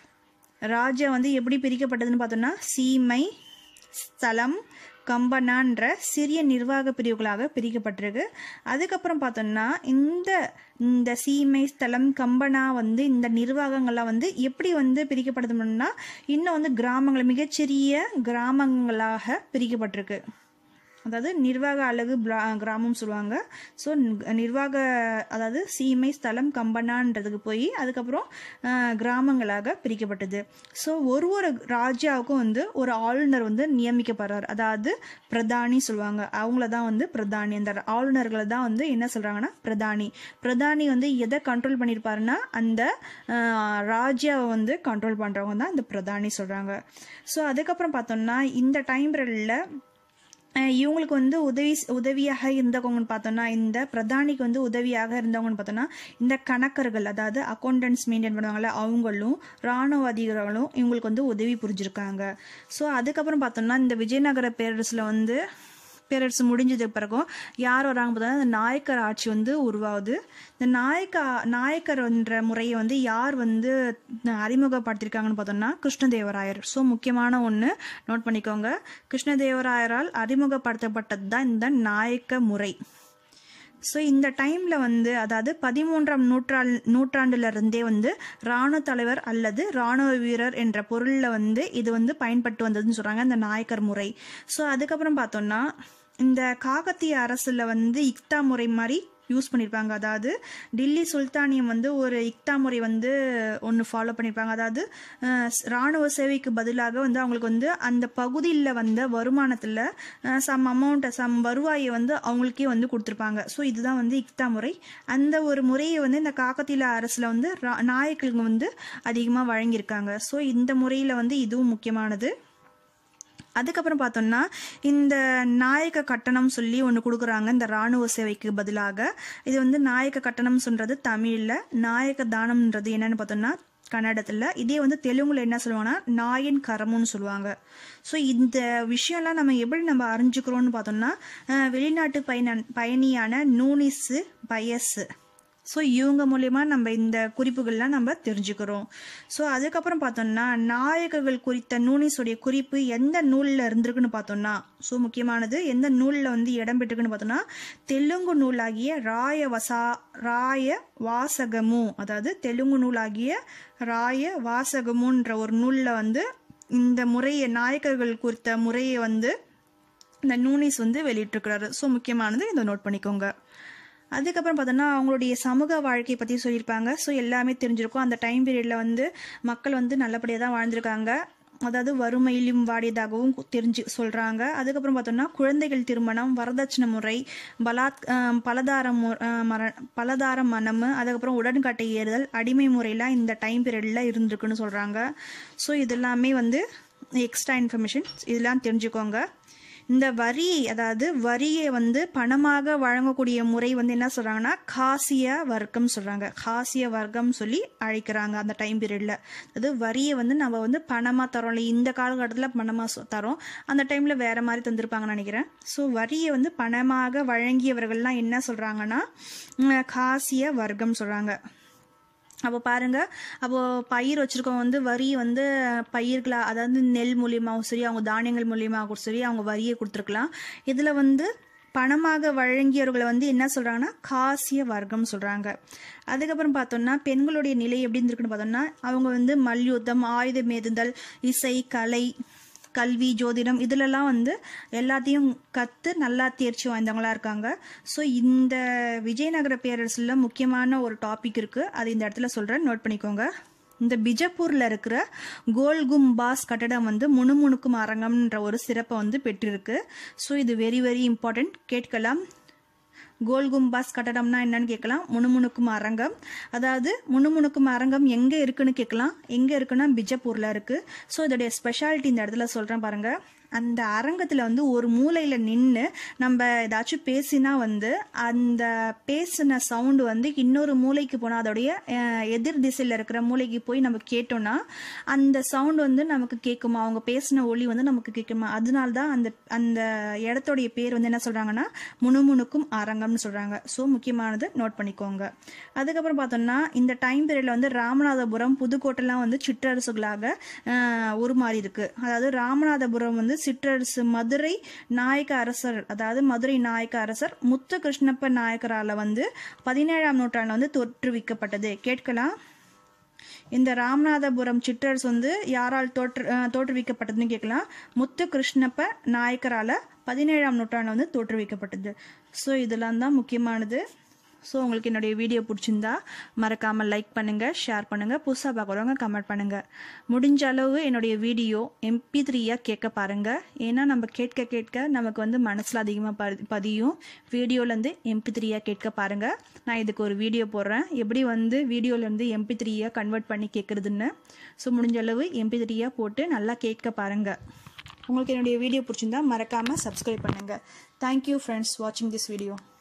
ராஜா வந்து எப்படி பிரிக்கப்பட்டதுன்னு பார்த்தோம்னா சீமை ஸ்தலம் கம்பனான்ற சிறிய நிர்வாக பிரிவுகளாக பிரிக்கப்பட்டிருக்கு அதுக்கப்புறம் பார்த்தோம்னா இந்த இந்த சீமை ஸ்தலம் கம்பனா வந்து இந்த நிர்வாகங்கள்லாம் வந்து எப்படி வந்து பிரிக்கப்படுதுன்னா இன்னும் வந்து கிராமங்கள் மிகச்சிறிய கிராமங்களாக பிரிக்கப்பட்டிருக்கு அதாவது நிர்வாக அலகு பிரா- கிராமம் சொல்லுவாங்க ஸோ நிர்வாக அதாவது சீமை ஸ்தலம் கம்பனான்றதுக்கு போய் அதுக்கப்புறம் அஹ், கிராமங்களாக பிரிக்கப்பட்டது ஸோ ஒரு ஒரு ராஜாவுக்கும் வந்து ஒரு ஆளுநர் வந்து நியமிக்கப்படுறார் அதாவது பிரதானி சொல்லுவாங்க அவங்கள தான் வந்து பிரதானி அந்த ஆளுநர்களை தான் வந்து என்ன சொல்கிறாங்கன்னா பிரதானி பிரதானி வந்து எதை கண்ட்ரோல் பண்ணியிருப்பாருன்னா அந்த அஹ், ராஜாவை வந்து கண்ட்ரோல் பண்ணுறவங்க தான் இந்த பிரதானி சொல்கிறாங்க ஸோ அதுக்கப்புறம் பார்த்தோம்னா இந்த டைம் பீரியடில் அஹ் இவங்களுக்கு வந்து உதவி உதவியாக இருந்தவங்கன்னு பார்த்தோம்னா இந்த பிரதானிக்கு வந்து உதவியாக இருந்தவங்கன்னு பார்த்தோம்னா இந்த கணக்கர்கள் அதாவது அக்கௌண்டன்ஸ் மெயின்டைன் பண்ணுவாங்கல்ல அவங்களும் ராணுவ அதிகாரிகளும் இவங்களுக்கு வந்து உதவி புரிஞ்சிருக்காங்க ஸோ அதுக்கப்புறம் பார்த்தோம்னா இந்த விஜயநகர பேரரசில் வந்து
பேரரசு முடிஞ்சதுக்கு பிறகும் யார் வராங்க பார்த்தா இந்த நாயக்கர் ஆட்சி வந்து உருவாகுது இந்த நாயக்க நாயக்கர் என்ற முறையை வந்து யார் வந்து அறிமுகப்படுத்தியிருக்காங்கன்னு பார்த்தோம்னா கிருஷ்ணதேவராயர் ஸோ முக்கியமான ஒன்று நோட் பண்ணிக்கோங்க கிருஷ்ணதேவராயரால் அறிமுகப்படுத்தப்பட்டது தான் இந்த நாயக்க முறை ஸோ இந்த டைமில் வந்து அதாவது பதிமூன்றாம் நூற்றாண்டு நூற்றாண்டுல இருந்தே வந்து இராணுவ தலைவர் அல்லது இராணுவ வீரர் என்ற பொருளில் வந்து இது வந்து பயன்பட்டு வந்ததுன்னு சொல்கிறாங்க இந்த நாயக்கர் முறை ஸோ அதுக்கப்புறம் பார்த்தோம்னா இந்த காகத்திய அரசில் வந்து இக்தா முறை மாதிரி யூஸ் பண்ணியிருப்பாங்க அதாவது டில்லி சுல்தானியம் வந்து ஒரு இக்தா முறை வந்து ஒன்று ஃபாலோ பண்ணியிருப்பாங்க அதாவது அஹ், ராணுவ சேவைக்கு பதிலாக வந்து அவங்களுக்கு வந்து அந்த பகுதியில் வந்த வருமானத்தில் சம் அமௌண்ட்டை சம் வருவாயை வந்து அவங்களுக்கே வந்து கொடுத்துருப்பாங்க ஸோ இதுதான் வந்து இக்தா முறை அந்த ஒரு முறையை வந்து இந்த காக்கத்தில அரசில் வந்து ரா- நாயக்கர்களுங்க வந்து அதிகமாக வழங்கியிருக்காங்க ஸோ இந்த முறையில் வந்து இதுவும் முக்கியமானது அதுக்கப்புறம் பார்த்தோம்னா இந்த நாயக்க கட்டணம் சொல்லி ஒன்று கொடுக்குறாங்க இந்த ராணுவ சேவைக்கு பதிலாக இது வந்து நாயக்க கட்டணம் சொல்றது தமிழில் நாயக்க தானம்ன்றது என்னன்னு பார்த்தோம்னா கன்னடத்தில் இதே வந்து தெலுங்குல என்ன சொல்லுவாங்கன்னா நாயன் கரமுன்னு சொல்லுவாங்க ஸோ இந்த விஷயம்லாம் நம்ம எப்படி நம்ம அறிஞ்சுக்கிறோம்னு பார்த்தோம்னா அஹ், வெளிநாட்டு பயண பயணியான நூனிஸு பயஸு ஸோ இவங்க மூலயமா நம்ம இந்த குறிப்புகள்லாம் நம்ம தெரிஞ்சுக்கிறோம் ஸோ அதுக்கப்புறம் பார்த்தோம்னா நாயகர்கள் குறித்த நூனிஸுடைய குறிப்பு எந்த நூலில் இருந்திருக்குன்னு பார்த்தோம்னா ஸோ முக்கியமானது எந்த நூலில் வந்து இடம்பெற்றிருக்குன்னு பார்த்தோம்னா தெலுங்கு நூலாகிய ராய வசா ராய வாசகமு அதாவது தெலுங்கு நூலாகிய ராய வாசகமுன்ற ஒரு நூலில் வந்து இந்த முறையை நாயக்கர்கள் குறித்த முறையை வந்து இந்த நூனிஸ் வந்து வெளியிட்டிருக்கிறாரு ஸோ முக்கியமானது இதை நோட் பண்ணிக்கோங்க அதுக்கப்புறம் பார்த்தோன்னா அவங்களுடைய சமூக வாழ்க்கையை பற்றி சொல்லியிருப்பாங்க ஸோ எல்லாமே தெரிஞ்சிருக்கும் அந்த டைம் பீரியடில் வந்து மக்கள் வந்து நல்லபடியாக தான் வாழ்ந்திருக்காங்க அதாவது வறுமையிலும் வாடியதாகவும் கு- தெரிஞ்சு சொல்கிறாங்க அதுக்கப்புறம் பார்த்தோம்னா குழந்தைகள் திருமணம் வரதட்சணை முறை பலாத் ஆஹ் பலதார மு ஆஹ் மர பலதார மனம் அதுக்கப்புறம் உடன்கட்டை ஏறுதல் அடிமை முறையெல்லாம் இந்த டைம் பீரியடில் இருந்திருக்குன்னு சொல்கிறாங்க ஸோ இதெல்லாமே வந்து எக்ஸ்ட்ரா இன்ஃபர்மேஷன் இதெல்லாம் தெரிஞ்சுக்கோங்க இந்த வரி அதாவது வரியை வந்து பணமாக வழங்கக்கூடிய முறை வந்து என்ன சொல்றாங்கன்னா காசிய வர்க்கம் சொல்றாங்க காசிய வர்க்கம் சொல்லி அழைக்கிறாங்க அந்த டைம் பீரியட்ல அது வரியை வந்து நம்ம வந்து பணமா தரோம் இல்லை இந்த காலகட்டத்தில் பணமா சொ- தரோம் அந்த டைம்ல வேற மாதிரி தந்திருப்பாங்கன்னு நினைக்கிறேன் ஸோ வரியை வந்து பணமாக வழங்கியவர்கள்லாம் என்ன சொல்றாங்கன்னா உம், காசிய வர்க்கம் சொல்றாங்க அப்போ பாருங்க அப்போ பயிர் வச்சிருக்கவங்க வந்து வரி வந்து பயிர்களா அதாவது நெல் மூலியமாகவும் சரி அவங்க தானியங்கள் மூலியமாகவும் சரி அவங்க வரியை கொடுத்துருக்கலாம் இதில் வந்து பணமாக வழங்கியவர்களை வந்து என்ன சொல்றாங்கன்னா காசிய வர்க்கம் சொல்றாங்க அதுக்கப்புறம் பார்த்தோம்னா பெண்களுடைய நிலை எப்படி இருந்திருக்குன்னு பார்த்தோம்னா அவங்க வந்து மல்யுத்தம் ஆயுதம் ஏதுதல் இசை கலை கல்வி ஜோதிடம் இதுலலாம் வந்து எல்லாத்தையும் கற்று நல்லா தேர்ச்சி வாய்ந்தவங்களா இருக்காங்க ஸோ இந்த விஜயநகர பேரரசில் முக்கியமான ஒரு டாபிக் இருக்குது அது இந்த இடத்துல சொல்கிறேன் நோட் பண்ணிக்கோங்க இந்த பிஜப்பூரில் இருக்கிற கோல்கும்பாஸ் கட்டடம் வந்து முணுமுணுக்கும் அரங்கம்ன்ற ஒரு சிறப்பை வந்து பெற்றிருக்கு ஸோ இது வெரி வெரி இம்பார்ட்டன்ட் கேட்கலாம் கோல்கும்பாஸ் கட்டடம்னா என்னன்னு கேட்கலாம் முணுமுணுக்கும் அரங்கம் அதாவது முணுமுணுக்கும் அரங்கம் எங்கே இருக்குன்னு கேட்கலாம் எங்கே இருக்குன்னா பிஜப்பூரில் இருக்குது ஸோ இதோடைய ஸ்பெஷாலிட்டி இந்த இடத்துல சொல்கிறேன் பாருங்க அந்த அரங்கத்தில் வந்து ஒரு மூலையில் நின்று நம்ம ஏதாச்சும் பேசினா வந்து அந்த பேசின சவுண்டு வந்து இன்னொரு மூலைக்கு போனால் அதோடைய அஹ், எதிர் திசையில் இருக்கிற மூலைக்கு போய் நம்ம கேட்டோம்னா அந்த சவுண்ட் வந்து நமக்கு கேட்குமா அவங்க பேசின ஒலி வந்து நமக்கு கேட்குமா அதனால தான் அந்த அந்த இடத்தோடைய பேர் வந்து என்ன சொல்கிறாங்கன்னா முணுமுணுக்கும் அரங்கம்னு சொல்கிறாங்க ஸோ முக்கியமானது நோட் பண்ணிக்கோங்க அதுக்கப்புறம் பார்த்தோம்னா இந்த டைம் பீரியடில் வந்து ராமநாதபுரம் புதுக்கோட்டைலாம் வந்து சிற்றரசுகளாக ஆஹ், உருமாறி இருக்கு அதாவது ராமநாதபுரம் வந்து சிற்றரசு மதுரை நாயக்க அரசர் அதாவது மதுரை நாயக்க அரசர் முத்து கிருஷ்ணப்ப நாயக்கரால வந்து பதினேழாம் நூற்றாண்டுல வந்து தோற்றுவிக்கப்பட்டது கேட்கலாம் இந்த ராமநாதபுரம் சிற்றரசு வந்து யாரால் தோற்று அஹ், தோற்றுவிக்கப்பட்டதுன்னு கேட்கலாம் முத்து கிருஷ்ணப்ப நாயக்கரால பதினேழாம் நூற்றாண்டு வந்து தோற்றுவிக்கப்பட்டது ஸோ இதெல்லாம் தான் முக்கியமானது ஸோ உங்களுக்கு என்னுடைய வீடியோ பிடிச்சிருந்தா மறக்காமல் லைக் பண்ணுங்கள் ஷேர் பண்ணுங்கள் புதுசாக பார்க்குறவங்க கமெண்ட் பண்ணுங்கள் முடிஞ்ச அளவு என்னுடைய வீடியோ எம்பி த்ரீயாக கேட்க பாருங்கள் ஏன்னா நம்ம கேட்க கேட்க நமக்கு வந்து மனசில் அதிகமாக பதி பதியும் வீடியோலேருந்து எம்பி த்ரீயாக கேட்க பாருங்கள் நான் இதுக்கு ஒரு வீடியோ போடுறேன் எப்படி வந்து வீடியோலேருந்து எம்பி த்ரீயாக கன்வெர்ட் பண்ணி கேட்குறதுன்னு ஸோ முடிஞ்ச அளவு எம்பி த்ரீயாக போட்டு நல்லா கேட்க பாருங்கள் உங்களுக்கு என்னுடைய வீடியோ பிடிச்சிருந்தா மறக்காமல் சப்ஸ்கிரைப் பண்ணுங்கள் தேங்க்யூ ஃப்ரெண்ட்ஸ் வாட்சிங் திஸ் வீடியோ